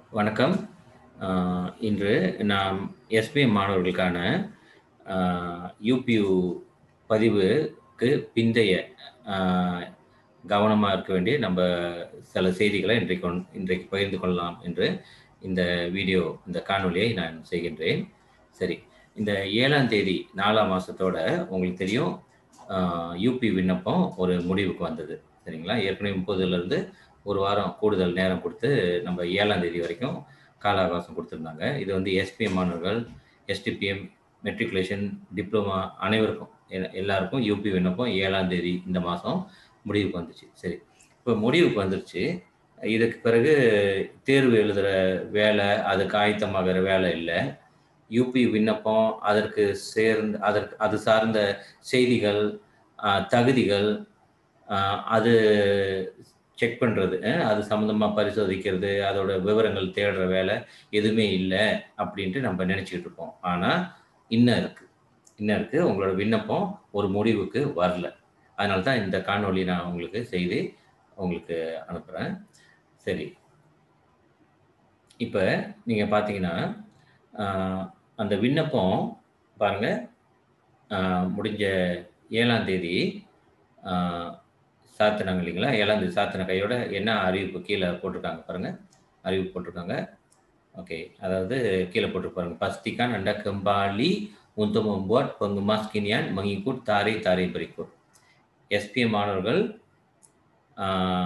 வணக்கம். அ இன்று நாம் எஸ்பிஎம் மாணவர்களுக்கான அ யூபியு பதிவுக்கு பிந்தைய அ கவனமா இருக்க வேண்டிய நம்ப சில செய்திகள இன்றைக்கு கொண் இன்றைக்கு பகிர்ந்து கொள்ளலாம் என்று இந்த வீடியோ இந்த காணொளியை நான் செய்கின்றேன். சரி. இந்த 7ஆம் தேதி 4ஆம் மாசத்தோட உங்களுக்கு தெரியும், அ யூபி விண்ணப்பம் ஒரு முடிவுக்கு வந்தது. சரிங்களா? ஏற்கனவே 30லருந்து 1 வாரம் கூடுதல் நேரம் குடுத்து, நம்ம 7ஆம் தேதி வரைக்கும் கால அவகாசம் குடுத்திருந்தாங்க. இது வந்து எஸ்பிஎம் மாணவர்கள், எஸ்டிபிஎம், மெட்ரிகுலேஷன், டிப்ளோமா அனைவருக்கும் எ எல்லாருக்கும் யூபி விண்ணப்பம் 7ஆம் தேதி இந்த மாசம் முடிவுக்கு வந்துச்சு. சரி. இப்ப முடிவுக்கு வந்துருச்சு. இதுக்கு பிறகு தேர்வு எழுதுற வேலை, அதுக்கு ஆயத்தமாகுற வேலை இல்ல. யூபி விண்ணப்பம், அதற்கு சேர்ந்த அதற்கு அது சார்ந்த செய்திகள், அ தகுதிகள், அ அது செக் பண்றது, அ அது சம்மந்தமா பரிசோதிக்கிறது, அதோட விவரங்கள் தேடுற வேலை எதுவுமே இல்ல அப்டின்ட்டு நம்ம நெனச்சுக்கிட்டு இருப்போம். ஆனா, இன்னும் இருக்கு. இன்னும் இருக்கு. உங்களோட விண்ணப்பம் ஒரு முடிவுக்கு வரல. அதனால தான் இந்த காணொளி நான் உங்களுக்கு செய்து உங்களுக்கு அனுப்புறேன். சரி. இப்ப நீங்க பார்த்தீங்கன்னா, அ அந்த விண்ணப்பம் பாருங்க, அ முடிஞ்ச 7ஆம் தேதி அ சாத்துனாங்க இல்லைங்களா? 7ஆம் தேதி சாத்துன கையோட என்ன அறிவிப்பு கீழ போட்டிருக்காங்க பாருங்க. அறிவிப்பு போட்டிருக்காங்க. ஓகே. அதாவது கீழ போட்டிருக்கு பாருங்க. Pastikan anda kembali untuk membuat pengemaskinian mengikut tarikh-tarikh berikut. SPM மாணவர்கள் அ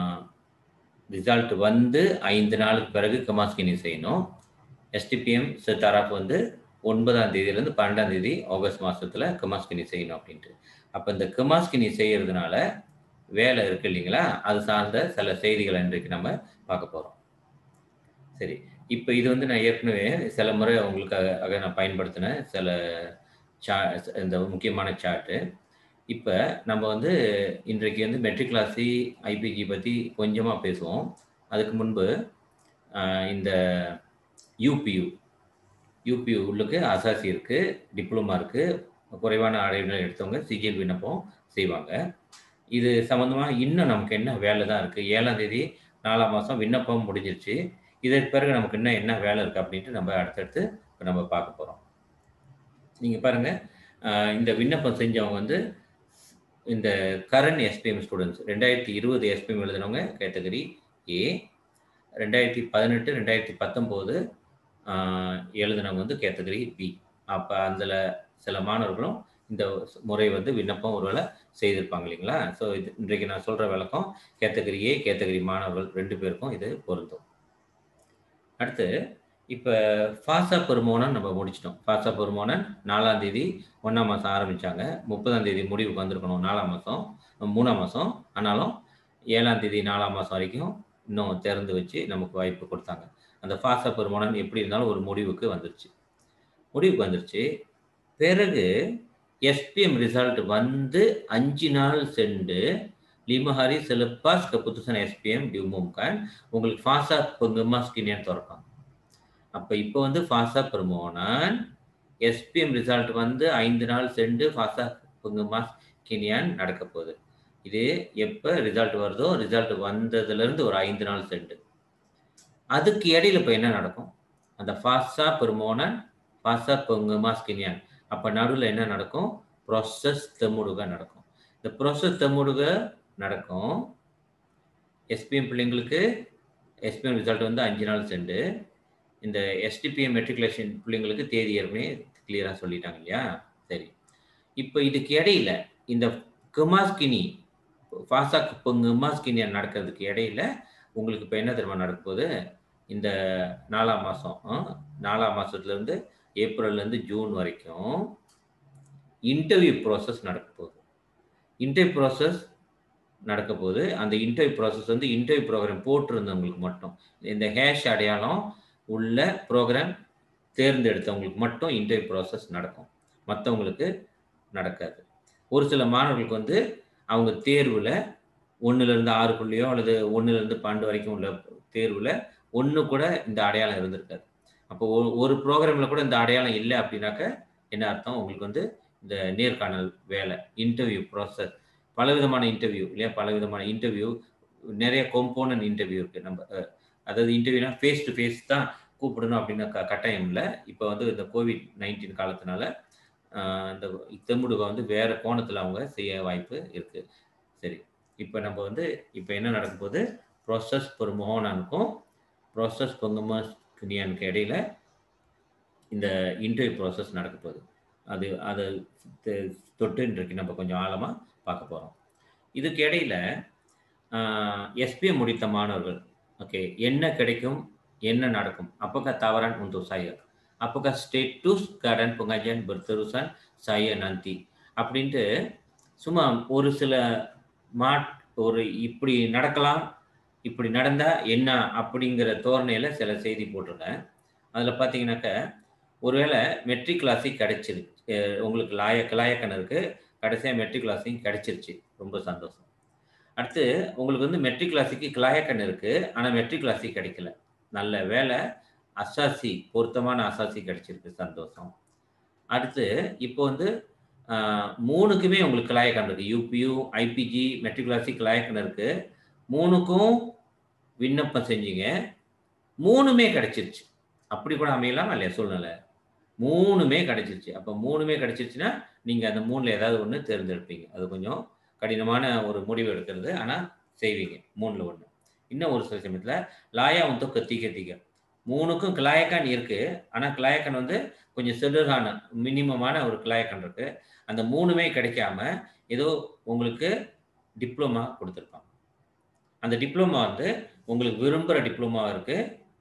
ரிசல்ட் வந்து 5 நாளுக்கு பிறகு கமாஸ்கினி செய்யணும். எஸ்டிபிஎம் செட்டாராப் வந்து 9ஆம் தேதியிலிருந்து 12ஆம் தேதி ஆகஸ்ட் மாசத்துல கமாஸ்கினி செய்யணும் அப்டின்ட்டு. அப்ப இந்த கமாஸ்கினி செய்யறதுனால வேலை இருக்கு இல்லைங்களா? அது சார்ந்த சில செய்திகள இன்றைக்கு நம்ம பார்க்க போறோம். சரி. இப்ப இது வந்து நான் ஏற்கனவே சில முறை உங்களுக்காக நான் பயன்படுத்தின சில சா இந்த முக்கியமான சார்ட்டு. இப்ப நம்ம வந்து இன்றைக்கு வந்து மெட்ரிகுலாசி, ஐபிஜி பத்தி கொஞ்சமா பேசுவோம். அதுக்கு முன்பு அ இந்த யூபியு யூபியு உள்ளுக்கு அசாசி இருக்கு, டிப்ளோமா இருக்கு. குறைவான அடைவுகள் எடுத்தவங்க சிஜிஎல் விண்ணப்பம் செய்வாங்க. இது சம்மந்தமா இன்னும் நமக்கு என்ன வேலை தான் இருக்கு. 7ஆம் தேதி 4ஆம் மாசம் விண்ணப்பம் முடிஞ்சிருச்சு. இதற்கு பிறகு நமக்கு இன்னும் என்ன வேலை இருக்கு அப்டின்ட்டு நம்ம அடுத்தடுத்து இப்ப நம்ம பார்க்க போறோம். நீங்க பாருங்க, அ இந்த விண்ணப்பம் செஞ்சவங்க வந்து இந்த கரண்ட் எஸ்பிஎம் ஸ்டூடண்ட்ஸ் 2020 எஸ்பிஎம் எழுதினவங்க கேட்டகரி ஏ. 2018, 2019 அ எழுதினவங்க வந்து கேட்டகரி பி. அப்ப அதுல சில மாணவர்களும் இந்த முறை வந்து விண்ணப்பம் ஒருவேள செய்திருப்பாங்க இல்லைங்களா? ஸோ இது இன்றைக்கு நான் சொல்ற விளக்கம் கேட்டகரி ஏ, கேட்டகரி மாணவர்கள் 2 பேருக்கும் இது பொருந்தும். அடுத்து இப்ப ஃபாசா பெருமோனன் நம்ம முடிச்சுட்டோம். ஃபாசா பெருமோனன் 4ஆம் தேதி 1ஆம் மாசம் ஆரம்பிச்சாங்க. 30ஆம் தேதி முடிவுக்கு வந்திருக்கணும் 4ஆம் மாசம் 3ஆம் மாசம். ஆனாலும் 7ஆம் தேதி 4ஆம் மாசம் வரைக்கும் இன்னும் திறந்து வச்சு நமக்கு வாய்ப்பு குடுத்தாங்க. அந்த ஃபாசா பெருமோனன் எப்படி இருந்தாலும் ஒரு முடிவுக்கு வந்துருச்சு. முடிவுக்கு வந்துருச்சு. பிறகு எஸ்பிஎம் ரிசல்ட் வந்து 5 நாள் சென்று 5 hari selepas keputusan SPM diumumkan, உங்களுக்கு ஃபாசா pengemaskinian தொறப்பாங்க. அப்ப இப்ப வந்து ஃபாசா பெருமோனன், எஸ்பிஎம் ரிசல்ட் வந்து 5 நாள் சென்று ஃபாசா pengemaskinian நடக்கப் போகுது. இது எப்ப ரிசல்ட் வருதோ, ரிசல்ட் வந்ததிலிருந்து ஒரு 5 நாள் சென்று. அதுக்கு இடையில இப்ப என்ன நடக்கும்? அந்த ஃபாசா பெருமோனன், ஃபாசா pengemaskinian அப்ப நடுவுல என்ன நடக்கும்? ப்ராசஸ் தெமுடுக நடக்கும். இந்த ப்ராசஸ் தெமுடுக நடக்கும். எஸ்பிஎம் பிள்ளைங்களுக்கு எஸ்பிஎம் ரிசல்ட் வந்து 5 நாள் சென்று, இந்த எஸ்டிபிஎம் மெட்ரிகுலேஷன் பிள்ளைங்களுக்கு தேதி ஏற்கனவே கிளியரா சொல்லிட்டாங்க இல்லையா? சரி. இப்ப இதுக்கு இடையில இந்த கமாஸ்கினி ஃபாசா pengemaskinian நடக்கிறதுக்கு இடையில உங்களுக்கு இப்ப என்ன தெரியுமா நடக்கப் போகுது? இந்த 4ஆம் மாசம் அ 4ஆம் மாசத்துலருந்து ஏப்ரல்லேருந்து ஜூன் வரைக்கும் இன்டர்வியூ ப்ராசஸ் நடக்கப் போகுது. இன்டர்வியூ ப்ராசஸ் நடக்கப் போகுது. அந்த இன்டர்வியூ ப்ராசஸ் வந்து இன்டர்வியூ புரோகிராம் போட்டிருந்தவங்களுக்கு மட்டும். இந்த ஹேஷ் அடையாளம் உள்ள புரோகிராம் தேர்ந்தெடுத்தவங்களுக்கு மட்டும் இன்டர்வியூ ப்ராசஸ் நடக்கும். மத்தவங்களுக்கு நடக்காது. ஒரு சில மாணவர்களுக்கு வந்து அவங்க தேர்வுல 1லிருந்து 6க்குள்ளயோ அல்லது 1லிருந்து 12 வரைக்கும் உள்ள தேர்வுல 1 கூட இந்த அடையாளம் இருந்திருக்காது. அப்போ ஒரு ஒரு புரோகிராம்ல கூட இந்த அடையாளம் இல்ல அப்டின்னாக்க, என்ன அர்த்தம்? உங்களுக்கு வந்து இந்த நேர்காணல் வேலை, இன்டர்வியூ ப்ராசஸ் பலவிதமான இன்டர்வியூ இல்லையா? பலவிதமான இன்டர்வியூ நெறைய காம்போனன்ட் இன்டர்வியூ இருக்கு. நம்ம அ அதாவது இன்டர்வியூனா ஃபேஸ் டு ஃபேஸ் தான் கூப்பிடணும் அப்படின்னு க கட்டாயம் இல்லை இப்போ வந்து இந்த கோவிட் நைன்டீன் காலத்தினால ஆஹ் இந்த தெம்முடுகை வந்து வேற கோணத்தில் அவங்க செய்ய வாய்ப்பு இருக்கு சரி இப்போ நம்ம வந்து இப்போ என்ன நடக்க போகுது ப்ரொசஸ் ஒரு மோகனானுக்கும் ப்ரொசஸ் பொங்கமஸ்கினியானுக்கு இடையில இந்த இன்டர்வியூ ப்ராசஸ் நடக்க போகுது அது அதை தெ- தொட்டு இன்றைக்கு நம்ம கொஞ்சம் ஆழமாக பார்க்க போகிறோம் இதுக்கு இடையில எஸ்பிஎம் முடித்த மாணவர்கள் ஓகே என்ன கிடைக்கும் என்ன நடக்கும் apakah tawaran untuk saya apakah status keadaan pengajian berterusan saya nanti அப்படின்ட்டு சும்மா ஒரு சில மாட் ஒரு இப்படி நடக்கலாம் இப்படி நடந்தா என்ன அப்படிங்கிற தோரணையில சில செய்தி போட்டிருக்கேன் அதில் பார்த்தீங்கன்னாக்க ஒருவேளை மெட்ரிக் கிளாஸிக் கிடைச்சிருக்கு அஹ் உங்களுக்கு லாய கலாயக்கணருக்கு கடைசியாக மெட்ரிக் கிளாஸிங் கிடைச்சிருச்சு ரொம்ப சந்தோஷம் அடுத்து உங்களுக்கு வந்து மெட்ரிக் கிளாஸுக்கு கிளாயக்கண் இருக்கு ஆனால் மெட்ரிக் கிளாஸிக் கிடைக்கல நல்ல வேலை அசாசி பொருத்தமான அசாசி கிடைச்சிருக்கு சந்தோஷம் அடுத்து இப்போ வந்து ஆஹ், மூணுக்குமே உங்களுக்கு கிளாயக்கண் இருக்கு யூபியூ ஐபிஜி மெட்ரிக் கிளாஸிக் கிளாயக்கண் இருக்கு மூணுக்கும் விண்ணப்பம் செஞ்சீங்க மூணுமே கிடைச்சிருச்சு அப்படி கூட அமையலாம் இல்லையா சூழ்நிலை மூணுமே கிடைச்சிருச்சு அப்போ மூணுமே கிடைச்சிருச்சுன்னா நீங்கள் அந்த மூணில் ஏதாவது ஒன்று தேர்ந்தெடுப்பீங்க அது கொஞ்சம் கடினமான ஒரு முடிவு எடுக்கிறது ஆனால் செய்வீங்க மூணில் ஒன்று இன்னும் ஒரு சில சமயத்தில் லாயா வந்து கத்தி கத்திக்க மூணுக்கும் கிளாயக்கான் இருக்கு ஆனால் கிளாயக்கான் வந்து கொஞ்சம் செல்லுகான மினிமமான ஒரு கிளாயக்கான் இருக்கு அந்த மூணுமே கிடைக்காம ஏதோ உங்களுக்கு டிப்ளமா கொடுத்துருப்பாங்க அந்த டிப்ளமா வந்து உங்களுக்கு விரும்புகிற டிப்ளமா இருக்கு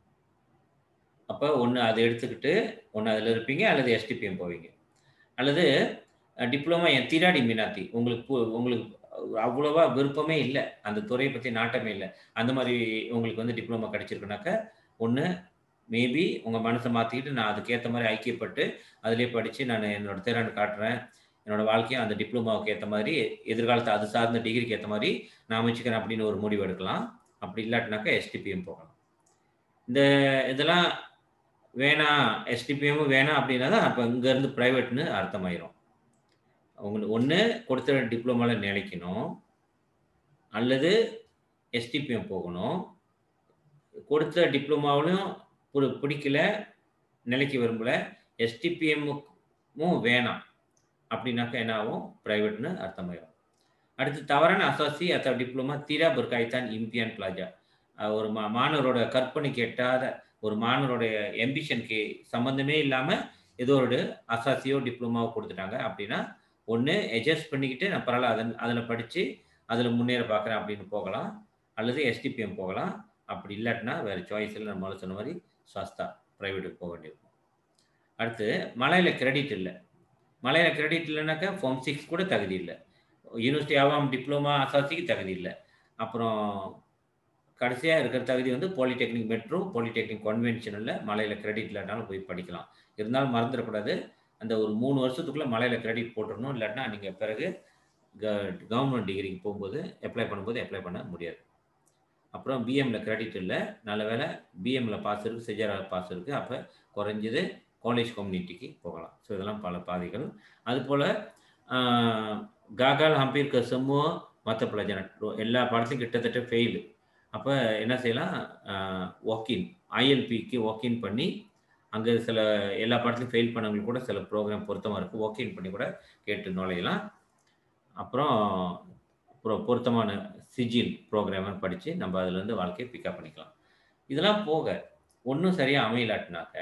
அப்போ ஒன்று அதை எடுத்துக்கிட்டு ஒன்று அதில் இருப்பீங்க அல்லது எஸ்டிபிஎம் போவீங்க அல்லது டிப்ளமா என் திராடி மீனாத்தி உங்களுக்கு பு- உங்களுக்கு அவ்வளோவா விருப்பமே இல்லை அந்த துறையை பற்றி நாட்டமே இல்லை அந்த மாதிரி உங்களுக்கு வந்து டிப்ளமா கிடைச்சிருக்குனாக்க ஒன்று மேபி உங்கள் மனசை மாற்றிக்கிட்டு நான் அதுக்கேற்ற மாதிரி ஐக்கியப்பட்டு அதிலே படித்து நான் என்னோட திறன் காட்டுறேன் என்னோட வாழ்க்கையை அந்த டிப்ளமாவுக்கு ஏற்ற மாதிரி எதிர்காலத்தை அது சார்ந்த டிகிரிக்கு ஏற்ற மாதிரி நான் அமைச்சுக்கிறேன் அப்படின்னு ஒரு முடிவு எடுக்கலாம் அப்படி இல்லாட்டினாக்கா எஸ்டிபிஎம் போகலாம் இந்த இதெல்லாம் வேணாம் எஸ்டிபிஎம் வேணாம் அப்படின்னா தான் அப்போ இங்கேருந்து ப்ரைவேட்னு அர்த்தமாயிரும் உங்களுக்கு ஒன்று கொடுத்த டிப்ளமாவில் நிலைக்கணும் அல்லது எஸ்டிபிஎம் போகணும் கொடுத்த டிப்ளமாவிலும் ஒரு பிடிக்கல நிலைக்கு விரும்பல எஸ்டிபிஎம்மும் வேணாம் அப்படின்னாக்கா என்ன ஆகும் ப்ரைவேட்னு அர்த்தமாயிரும் அடுத்து தவறான அசாசி அத்த டிப்ளமா தீரா பர்காய்தான் இம்பியான் பிளாஜா அஹ் ஒரு மா மாணவரோட கற்பனைக்கு எட்டாத ஒரு மாணவருடைய எம்பிஷனுக்கு சம்மந்தமே இல்லாமல் ஏதோ ஒரு அசாசியோ டிப்ளமாவோ கொடுத்துட்டாங்க அப்படின்னா ஒன்று அட்ஜஸ்ட் பண்ணிக்கிட்டு நான் பரவாயில்ல அதன் அதில் படித்து அதில் முன்னேற பார்க்குறேன் அப்படின்னு போகலாம் அல்லது எஸ்டிபிஎம் போகலாம் அப்படி இல்லாட்டினா வேறு சாய்ஸில் நம்ம முதல்ல சொன்ன மாதிரி ஸ்வஸ்தா ப்ரைவேட்டுக்கு போக வேண்டியிருக்கும் அடுத்து மலையில் கிரெடிட் இல்லை மலையில் கிரெடிட் இல்லைனாக்கா ஃபார்ம் சிக்ஸ் கூட தகுதி இல்லை யூனிவர்சிட்டி ஆவாம் டிப்ளமா அசாசிக்கு தகுதி இல்லை அப்புறம் கடைசியாக இருக்கிற தகுதி வந்து பாலிடெக்னிக் மெட்ரோ பாலிடெக்னிக் கன்வென்ஷனில் மலையில் கிரெடிட் இல்லைனாலும் போய் படிக்கலாம் இருந்தாலும் மறந்துடக்கூடாது அந்த ஒரு மூணு வருஷத்துக்குள்ளே மலையில் கிரெடிட் போட்டுடணும் இல்லாட்டினா நீங்கள் பிறகு க கவர்மெண்ட் டிகிரிக்கு போகும்போது அப்ளை பண்ணும்போது அப்ளை பண்ண முடியாது அப்புறம் பிஎம்ல கிரெடிட் இல்லை நல்ல வேலை பிஎம்ல பாஸ் இருக்குது செஜரா பாஸ் இருக்குது அப்போ குறைஞ்சது காலேஜ் கம்யூனிட்டிக்கு போகலாம் ஸோ இதெல்லாம் பல பாதைகள் அதுபோல் காகால் ஹம்பீர் கசமோ மற்ற பிளஜன எல்லா பாடத்தையும் கிட்டத்தட்ட ஃபெயிலு அப்போ என்ன செய்யலாம் வாக்கின் ஐஎல்பிக்கு வாக்கின் பண்ணி அங்கே சில எல்லா பாடத்துலையும் ஃபெயில் பண்ணவங்களுக்கு கூட சில ப்ரோக்ராம் பொருத்தமாக இருக்குது வாக்கின் பண்ணி கூட கேட்டு நுழையலாம் அப்புறம் அப்புறம் பொருத்தமான சிஜில் ப்ரோக்ராமை படித்து நம்ம அதுலேருந்து வாழ்க்கையை பிக்கப் பண்ணிக்கலாம் இதெல்லாம் போக ஒன்றும் சரியாக அமையலாட்டினாக்க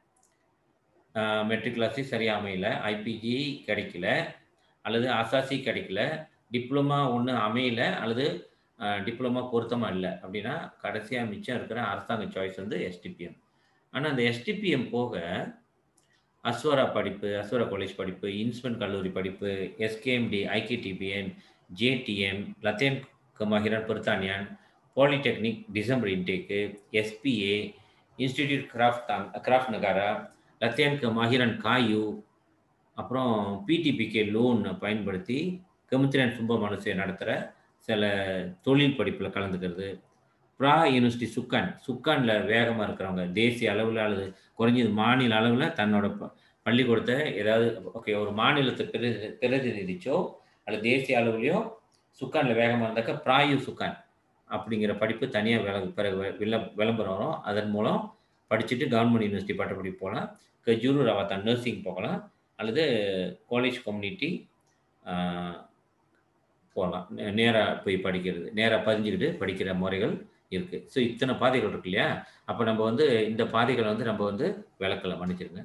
மெட்ரிக் கிளாஸி சரியாக அமையல ஐபிஜி கிடைக்கல அல்லது அசாசி கிடைக்கல டிப்ளமா ஒன்று அமையல அல்லது டிப்ளமா பொருத்தமாக இல்லை அப்படின்னா கடைசியாக மிச்சம் இருக்கிற அரசாங்க சாய்ஸ் வந்து எஸ்டிபிஎம் ஆனால் அந்த எஸ்டிபிஎம் போக அஸ்வரா படிப்பு அஸ்வரா காலேஜ் படிப்பு இன்ஸ்மென்ட் கல்லூரி படிப்பு எஸ்கேஎம்டி ஐகேடிபிஎன் ஜேடிஎம் லத்தேன் கமாஹிரன் பிரித்தானியான் polytechnic December intake SPA institute craft craft நகாரா லத்தேன் கமாஹிரன் காயு அப்புறம் பிடிபிகே லோன் பயன்படுத்தி கமித்திரன் சும்ப மனசை நடத்துகிற சில தொழில் படிப்பில் கலந்துக்கிறது ப்ரா யூனிவர்சிட்டி சுக்கான் சுக்கானில் வேகமாக இருக்கிறவங்க தேசிய அளவில் அல்லது குறைஞ்சது மாநில அளவில் தன்னோட பள்ளிக்கூடத்தை ஏதாவது ஓகே ஒரு மாநிலத்தை பிரதி பிரதிநிதிச்சோ அல்லது தேசிய அளவுலையோ சுக்கானில் வேகமாக இருந்தாக்கா ப்ராயு சுக்கான் அப்படிங்கிற படிப்பு தனியா விள பிறகு விள விளம்பரம் வரும். அதன் மூலம் படிச்சுட்டு கவர்ன்மென்ட் யூனிவர்சிட்டி பட்டப்படிப்பு போலாம். கஜூரு ரவாத்தா நர்சிங் போகலாம். அல்லது காலேஜ் கம்யூனிட்டி ஆ போலாம். நே நேரா போய் படிக்கிறது. நேரா பதிஞ்சுக்கிட்டு படிக்கிற முறைகள் இருக்கு. ஸோ இத்தன பாதைகள் இருக்கு இல்லையா? அப்ப நம்ம வந்து இந்த பாதைகள வந்து நம்ம வந்து விளக்கல. மன்னிச்சிடுங்க.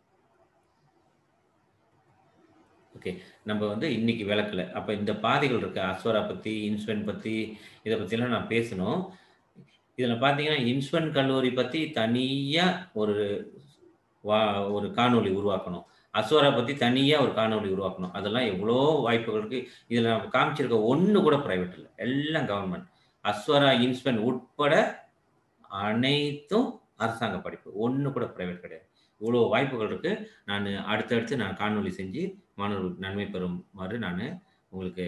ஓகே. நம்ம வந்து இன்னைக்கு விளக்கல. அப்ப இந்த பாதைகள் இருக்கு. அஸ்வரா பத்தி, இன்ஸ்வென் பத்தி, இத பத்திலாம் நான் பேசணும். இதுல பார்த்தீங்கன்னா, இன்ஸ்வென் கல்லூரி பத்தி தனியா ஒரு வா ஒரு காணொளி உருவாக்கணும். அஸ்வரா பத்தி தனியா ஒரு காணொளி உருவாக்கணும். அதெல்லாம் எவ்வளோ வாய்ப்புகள் இருக்கு. இதுல நான் காமிச்சிருக்க ஒண்ணு கூட பிரைவேட் இல்ல. எல்லாம் கவர்ன்மென்ட். அஸ்வரா, இன்ஸ்வென் உட்பட அனைத்தும் அரசாங்க படிப்பு. ஒண்ணு கூட பிரைவேட் கிடையாது. இவ்வளோ வாய்ப்புகள் இருக்கு. நானு அடுத்தடுத்து நான் காணொளி செஞ்சு மாணவர்களுக்கு நன்மை பெறுமாறு நானு உங்களுக்கு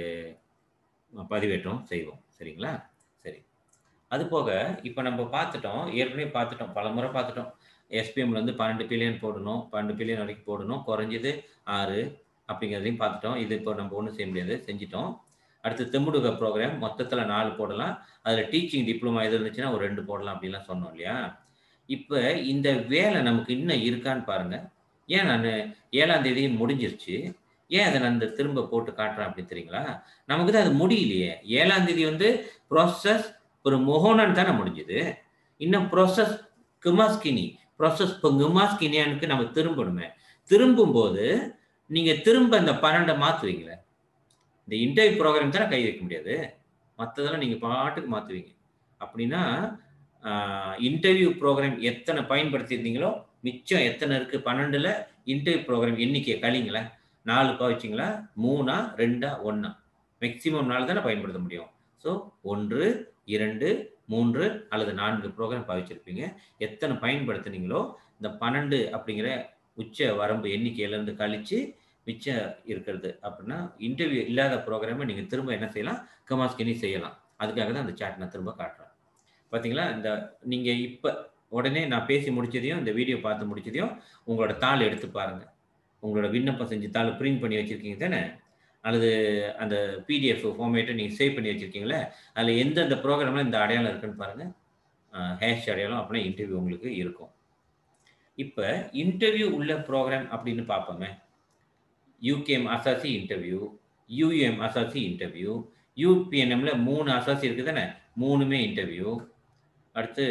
பதிவேற்றம் செய்வோம். சரிங்களா? சரி. அதுபோக இப்ப நம்ம பார்த்துட்டோம். ஏற்கனவே பார்த்துட்டோம். பலமுறை பார்த்துட்டோம். எஸ்பிஎம்ல வந்து 12 பில்லியன் போடணும். 12 பில்லியன் வரைக்கும் போடணும். குறைஞ்சது 6 அப்படிங்கிறதையும் பார்த்துட்டோம். இது இப்போ நம்ம ஒண்ணும் செய்ய முடியாது. செஞ்சுட்டோம். அடுத்து தெம்முடுக புரோகிராம் மொத்தத்துல 4 போடலாம். அதுல டீச்சிங் டிப்ளோமா எது இருந்துச்சுன்னா ஒரு 2 போடலாம் அப்படிலாம் சொன்னோம் இல்லையா? இப்ப இந்த வேலை நமக்கு இன்னும் இருக்கான்னு பாருங்க. ஏன் நானு 7ஆம் தேதி முடிஞ்சிருச்சு. ஏன் அத நான் இந்த திரும்ப போட்டு காட்டுறேன் அப்படின்னு தெரியுங்களா? நமக்கு தான் அது முடியலையே. 7ஆம் தேதி வந்து ப்ராசஸ் ஒரு மொஹோனான் தானே முடிஞ்சது. இன்னும் ப்ராசஸ் கிமாஸ்கினி ப்ராசஸ் இப்போ கிமாஸ்கினியானுக்கு நம்ம திரும்பணுமே. திரும்பும்போது நீங்க திரும்ப இந்த 12 மாத்துவீங்களே. இந்த இன்டர்வியூ புரோகிராம் தானே கை வைக்க முடியாது. மத்ததெல்லாம் நீங்க பாட்டுக்கு மாத்துவீங்க. அப்படின்னா ஆ இன்டர்வியூ புரோகிராம் எத்தன பயன்படுத்தியிருந்தீங்களோ, மிச்சம் எத்தன இருக்கு 12ல இன்டர்வியூ புரோகிராம் எண்ணிக்கைய கழிங்களேன். 4 பாவிச்சீங்களா? 3ஆ, 2ஆ, 1ஆ? மேக்ஸிமம் 4 தானே பயன்படுத்த முடியும். ஸோ 1, 2, 3 அல்லது 4 புரோகிராம் பாவிச்சிருப்பீங்க. எத்தன பயன்படுத்துனீங்களோ, இந்த 12 அப்படிங்கிற உச்ச வரம்பு எண்ணிக்கையிலிருந்து கழிச்சு மிச்சம் இருக்கிறது அப்படின்னா, இன்டர்வியூ இல்லாத புரோகிராம நீங்க திரும்ப என்ன செய்யலாம்? கிமாஸ்கினி செய்யலாம். அதுக்காக தான் அந்த சார்ட் நான் திரும்ப காட்டுறேன். பார்த்தீங்களா? இந்த நீங்க இப்ப உடனே நான் பேசி முடிச்சதையும், இந்த வீடியோ பார்த்து முடிச்சதையும் உங்களோட தாள் எடுத்து பாருங்க. உங்களோட விண்ணப்பம் செஞ்ச தாள் பிரிண்ட் பண்ணி வச்சிருக்கீங்க தானே? அல்லது அந்த பிடிஎஃப் ஃபார்மேட்ட நீங்க சேவ் பண்ணி வச்சிருக்கீங்கல்ல, அதுல எந்தெந்த புரோகிராம்ல இந்த அடையாளம் இருக்குன்னு பாருங்க. அ ஹேஷ் அடையாளம் அப்படின்னா இன்டர்வியூ உங்களுக்கு இருக்கும். இப்ப இன்டர்வியூ உள்ள புரோகிராம் அப்படின்னு பார்ப்போமே. யூகேஎம் அசாசி இன்டர்வியூ, யூஎம் அசாசி இன்டர்வியூ, யூபிஎன்எம்ல 3 அசாசி இருக்கு தானே? 3மே இன்டர்வியூ. அடுத்து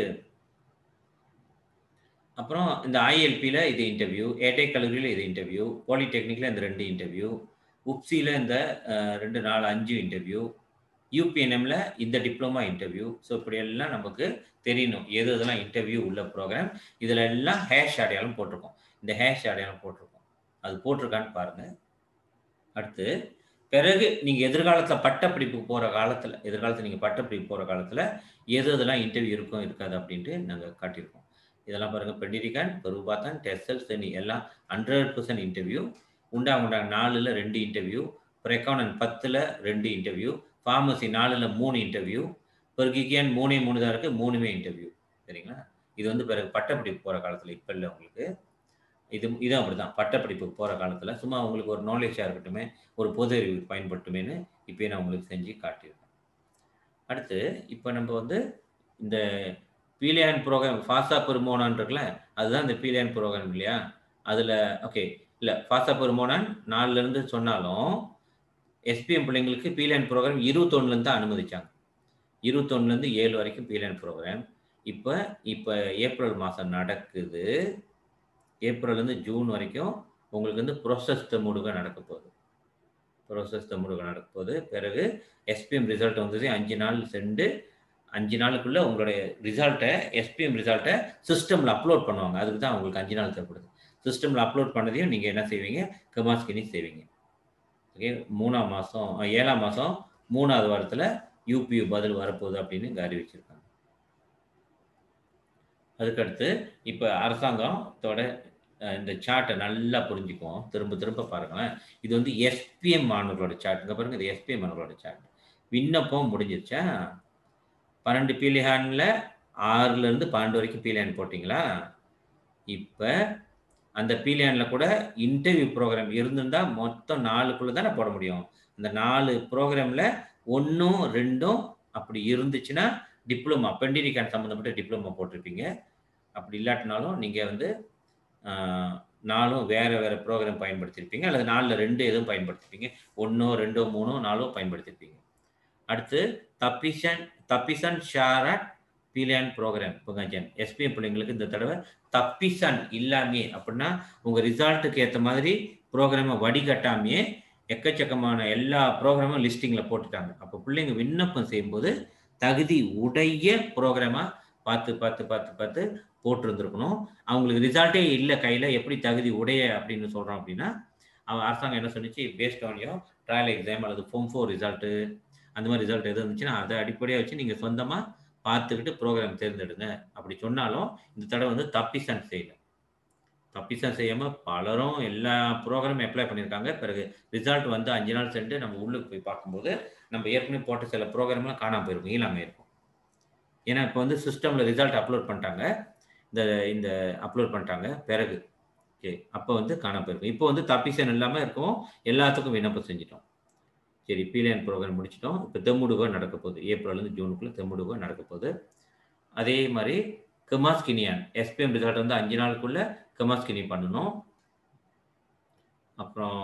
அப்புறம் இந்த ஐஎல்பில இது இன்டர்வியூ, ஏடெக் கல்லூரியில இது இன்டர்வியூ, பாலிடெக்னிக்ல இந்த 2 இன்டர்வியூ, உப்சில இந்த அ 2, 4, 5 இன்டர்வியூ, யூபிஎன்எம்ல இந்த டிப்ளோமா இன்டர்வியூ. ஸோ இப்படியெல்லாம் நமக்கு தெரியணும். எது எதெல்லாம் இன்டர்வியூ உள்ள புரோகிராம். இதுல எல்லாம் ஹேஷ் அடையாளம் போட்டிருக்கோம். இந்த ஹேஷ் அடையாளம் போட்டிருக்கோம். அது போட்டிருக்கான்னு பாருங்க. அடுத்து பிறகு நீங்க எதிர்காலத்துல பட்டப்படிப்பு போற காலத்துல எதிர்காலத்துல நீங்க பட்டப்படிப்பு போற காலத்துல எது எதெல்லாம் இன்டர்வியூ இருக்கும், இருக்காது அப்படின்ட்டு நாங்க காட்டியிருக்கோம். இதெல்லாம் பாருங்க பெண்டிரிகான், பெருபாத்தான், டெஸ்ஸல், செனி எல்லாம் 100% இன்டர்வியூ. உண்டாங் உண்டாங் 4ல 2 இன்டர்வியூ, பிரெக்கானன் 10ல 2 இன்டர்வியூ, ஃபார்மசி 4ல 3 இன்டர்வியூ, பெர்கிகியான் 3ஏ 3 தான் இருக்கு. 3மே இன்டர்வியூ. சரிங்களா? இது வந்து பிறகு பட்டப்படிப்பு போற காலத்துல இப்ப இல்ல உங்களுக்கு. இது இதுவும் அப்படிதான். பட்டப்படிப்புக்கு போற காலத்துல சும்மா உங்களுக்கு ஒரு நாலேட்ஜா இருக்கட்டுமே, ஒரு பொது அறிவுக்கு பயன்படட்டுமேன்னு இப்பயே நான் உங்களுக்கு செஞ்சு காட்டியிருக்கேன். அடுத்து இப்ப நம்ம வந்து இந்த பீலியான் புரோகிராம் ஃபாசா பெருமோனான் இருக்குல்ல, அதுதான் இந்த பீலியான் புரோகிராம் இல்லையா? அதுல ஓகே. இல்ல ஃபாசா பெருமோனான் 4ல இருந்து சொன்னாலும், எஸ்பிஎம் பிள்ளைங்களுக்கு பீலியான் புரோகிராம் 21ல இருந்து தான் அனுமதிச்சாங்க. 21ல இருந்து 7 வரைக்கும் பீலியான் புரோகிராம். இப்ப இப்ப ஏப்ரல் மாசம் நடக்குது. ஏப்ரல்ல இருந்து ஜூன் வரைக்கும் உங்களுக்கு வந்து ப்ரோசஸ் தெம்முடுக நடக்க போகுது. ப்ரோசஸ் தெம்முடுக நடக்க போகுது. பிறகு எஸ்பிஎம் ரிசல்ட் வந்தது 5 நாள் சென்று 5 நாளுக்குள்ள உங்களுடைய ரிசல்ட்ட எஸ்பிஎம் ரிசல்ட்ட சிஸ்டம்ல அப்லோட் பண்ணுவாங்க. அதுக்கு தான் உங்களுக்கு 5 நாள் தேவைப்படுது. சிஸ்டம்ல அப்லோட் பண்ணதையும் நீங்க என்ன செய்வீங்க? கிமாஸ்கினி செய்வீங்க. ஓகே. 3ஆம் மாசம் 7ஆம் மாசம் 3வது வாரத்துல யூபியூ பதில் வரப்போகுது அப்படின்னு இங்க அறிவிச்சிருக்காங்க. அதுக்கடுத்து இப்ப அரசாங்கத்தோட அ இந்த சார்ட்ட நல்லா புரிஞ்சுக்குவோம். திரும்ப திரும்ப பாருங்களேன். இது வந்து எஸ்பிஎம் மாணவர்களோட சார்ட். இங்க பாருங்க இது எஸ்பிஎம் மாணவர்களோட சார்ட். விண்ணப்பம் முடிஞ்சிருச்சா? 12 பீலியான்ல 6ல இருந்து 12 வரைக்கும் பீலியான் போட்டீங்களா? இப்ப அந்த பீலியான்ல கூட இன்டர்வியூ புரோகிராம் இருந்திருந்தா மொத்தம் 4க்குள்ள தானே போட முடியும். அந்த 4 புரோகிராம்ல 1ம், 2ம் அப்படி இருந்துச்சுன்னா டிப்ளமா பெண்டிரிக்கான் சம்மந்தப்பட்ட டிப்ளமா போட்டிருப்பீங்க அப்படி இல்லாட்டினாலும் நீங்கள் வந்து ஆஹ், நாலும் வேறு வேறு ப்ரோக்ராம் பயன்படுத்தியிருப்பீங்க அல்லது நாலில் ரெண்டு எதுவும் பயன்படுத்திருப்பீங்க ஒன்றோ ரெண்டோ மூணோ நாலோ பயன்படுத்தியிருப்பீங்க அடுத்து தப்பிசன் தப்பிசன் ஷாரட் பீலியான் ப்ரோக்ராம் புகஞ்சன் எஸ்பிஎம் பிள்ளைங்களுக்கு இந்த தடவை தப்பிசன் இல்லாமே அப்படின்னா உங்கள் ரிசல்ட்டுக்கு ஏற்ற மாதிரி ப்ரோக்ராமை வடிகட்டாமையே எக்கச்சக்கமான எல்லா ப்ரோக்ராமும் லிஸ்டிங்கில் போட்டுட்டாங்க அப்போ பிள்ளைங்க விண்ணப்பம் செய்யும்போது தகுதி உடைய ப்ரோக்ராமாக பார்த்து பார்த்து பார்த்து பார்த்து போட்டிருந்துருக்கணும் அவங்களுக்கு ரிசல்ட்டே இல்லை கையில் எப்படி தகுதி உடைய அப்படின்னு சொல்கிறோம் அப்படின்னா அவன் அரசாங்கம் என்ன சொன்னிச்சு based on your trial exam அல்லது ஃபோம் ஃபோர் ரிசல்ட்டு அந்த மாதிரி ரிசல்ட் எது இருந்துச்சுன்னா அதை அடிப்படையாக வச்சு நீங்கள் சொந்தமாக பார்த்துக்கிட்டு ப்ரோக்ராம் தேர்ந்தெடுங்க அப்படி சொன்னாலும் இந்த தடவை வந்து தப்பிசன் செய்யல தப்பிசன் செய்யாமல் பலரும் எல்லா ப்ரோக்ராமும் அப்ளை பண்ணியிருக்காங்க பிறகு ரிசல்ட் வந்து அஞ்சு நாள் சென்று நம்ம உள்ளுக்கு போய் பார்க்கும்போது நம்ம ஏற்கனவே போட்ட சில ப்ரோக்ராம்லாம் காணாமல் போயிருக்கும் இல்லாமல் இருக்கும் ஏன்னா இப்போ வந்து சிஸ்டமில் ரிசல்ட் அப்லோட் பண்ணிட்டாங்க இந்த இந்த அப்லோட் பண்ணிட்டாங்க பிறகு ஓகே அப்போ வந்து காணாம போயிருக்கும் இப்போ வந்து தப்பிசன் இல்லாமல் இருக்கும் எல்லாத்துக்கும் விண்ணப்பம் செஞ்சிட்டோம் சரி பீலியன் ப்ரோக்ராம் முடிச்சிட்டோம் இப்போ தெம்முடுகோ நடக்க போகுது ஏப்ரல்லேருந்து ஜூனுக்குள்ளே தெம்முடுகோ நடக்க போகுது அதே மாதிரி கமாஸ்கினியான் எஸ்பிஎம் ரிசல்ட் வந்து அஞ்சு நாளுக்குள்ள கமாஸ்கினி பண்ணணும் அப்புறம்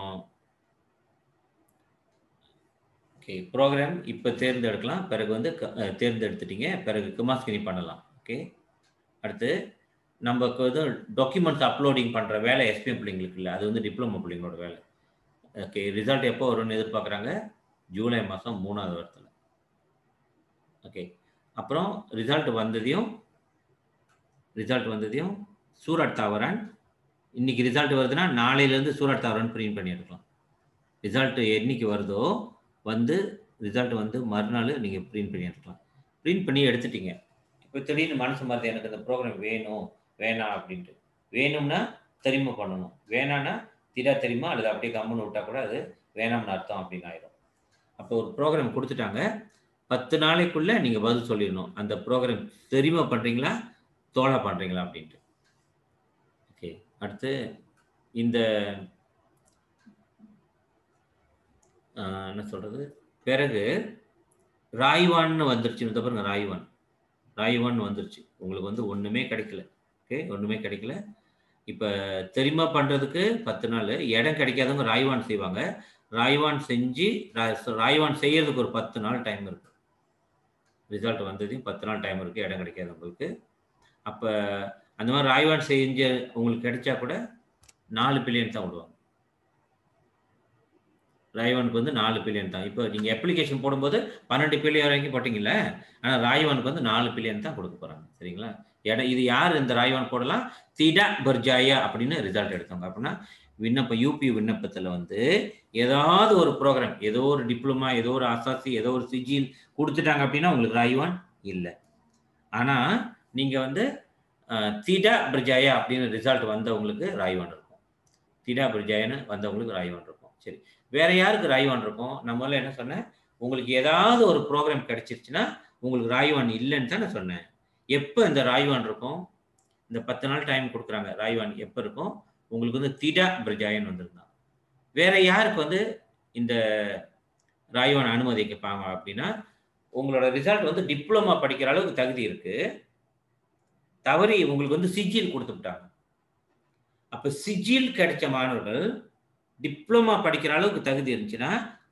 ஓகே ப்ரோக்ராம் இப்போ தேர்ந்தெடுக்கலாம் பிறகு வந்து க- அஹ், தேர்ந்தெடுத்துட்டீங்க பிறகு கமாஸ்கினி பண்ணலாம் ஓகே அடுத்து நமக்கு வந்து டாக்குமெண்ட்ஸ் அப்லோடிங் பண்ணுற வேலை எஸ்பிஎம் பிள்ளைங்களுக்கு இல்லை அது வந்து டிப்ளமோ பிள்ளைங்களோட வேலை ஓகே ரிசல்ட் எப்போ வரும்னு எதிர்பார்க்குறாங்க ஜூலை மாதம் மூணாவது வாரத்தில் ஓகே அப்புறம் ரிசல்ட் வந்ததையும் ரிசல்ட் வந்ததையும் சூரட் தாவரன் இன்னைக்கு ரிசல்ட் வருதுன்னா நாளையிலேருந்து சூரட் தாவரன் பிரிண்ட் பண்ணி எடுக்கலாம் ரிசல்ட் என்னைக்கு வருதோ வந்து ரிசல்ட் வந்து மறுநாள் நீங்கள் பிரிண்ட் பண்ணி எடுக்கலாம் பிரிண்ட் பண்ணி எடுத்துட்டீங்க இப்போ திடீர்னு மனசு மாறுது எனக்கு இந்த ப்ரோக்ராம் வேணும் வேணாம் அப்படின்ட்டு வேணும்னா தெரியுமா பண்ணணும் வேணான்னா திடா தெரியுமா அல்லது அப்படியே கம்முன்னு விட்டா கூட அது வேணாம்னு அர்த்தம் அப்படின்னு ஆயிடும் அப்போ ஒரு ப்ரோக்ராம் கொடுத்துட்டாங்க பத்து நாளைக்குள்ள நீங்க பதில் சொல்லிடணும் அந்த ப்ரோக்ராம் தெரியுமா பண்றீங்களா தோழா பண்றீங்களா அப்படின்ட்டு ஓகே அடுத்து இந்த ஆஹ், என்ன சொல்றது பிறகு ராய்வான்னு வந்துருச்சு இந்த பாருங்க ராய்வான் ராய்வான் வந்துருச்சு உங்களுக்கு வந்து ஒண்ணுமே கிடைக்கல ஓகே ஒண்ணுமே கிடைக்கல இப்போ தெரியுமா பண்றதுக்கு பத்து நாள் இடம் கிடைக்காதவங்க ராய்வான் செய்வாங்க ராய்வான் செஞ்சு ரா- ராய்வான் செய்யறதுக்கு ஒரு பத்து நாள் டைம் இருக்கு ரிசல்ட் வந்ததையும் பத்து நாள் டைம் இருக்கு இடம் கிடைக்காதவங்களுக்கு அப்போ அந்த மாதிரி ராய்வான் செஞ்ச உங்களுக்கு கிடைச்சா கூட நாலு பில்லியன் தான் விடுவாங்க ராய்வானுக்கு வந்து நாலு பில்லியன் தான் இப்போ நீங்கள் அப்ளிகேஷன் போடும்போது பன்னெண்டு பில்லியன் வரைக்கும் போட்டிங்கல்ல ஆனால் ராய்வானுக்கு வந்து நாலு பில்லியன் தான் கொடுக்க போகிறாங்க சரிங்களா இடம் இது யார் இந்த ராய்வான் போடலாம் திடா பர்ஜாயா அப்படின்னு ரிசல்ட் எடுத்தவங்க அப்படின்னா விண்ணப்பம் யூபி விண்ணப்பத்தில் வந்து ஏதாவது ஒரு ப்ரோக்ராம் ஏதோ ஒரு டிப்ளமா ஏதோ ஒரு அசாசி ஏதோ ஒரு சிஜில் கொடுத்துட்டாங்க அப்படின்னா உங்களுக்கு ராய்வான் இல்லை ஆனால் நீங்கள் வந்து அஹ், திடா பிரஜாயா அப்படின்னு ரிசல்ட் வந்தவங்களுக்கு ராய்வான் இருக்கும் திடா பிரஜாயன்னு வந்தவங்களுக்கு ராய்வான் இருக்கும் சரி வேற யாருக்கு ராய்வான் இருக்கும் நான் முதல்ல என்ன சொன்னேன் உங்களுக்கு ஏதாவது ஒரு ப்ரோக்ராம் கிடைச்சிருச்சுன்னா உங்களுக்கு ராய்வான் இல்லைன்னு தான் நான் சொன்னேன் எப்போ இந்த ராய்வான் இருக்கும் இந்த பத்து நாள் டைம் கொடுக்குறாங்க ராய்வான் எப்போ இருக்கும் உங்களுக்கு வந்து திடா பிரஜாயன் வந்திருந்தான் வேற யாருக்கு வந்து இந்த ராய்வான் அனுமதிக்கப்பாங்க அப்படின்னா உங்களோட ரிசல்ட் வந்து டிப்ளமா படிக்கிற அளவுக்கு தகுதி இருக்கு தவறி உங்களுக்கு வந்து சிஜில் கொடுத்து விட்டாங்க அப்ப சிஜில் கிடைச்ச மாணவர்கள் டிப்ளமா படிக்கிற அளவுக்கு தகுதி இருந்துச்சுன்னா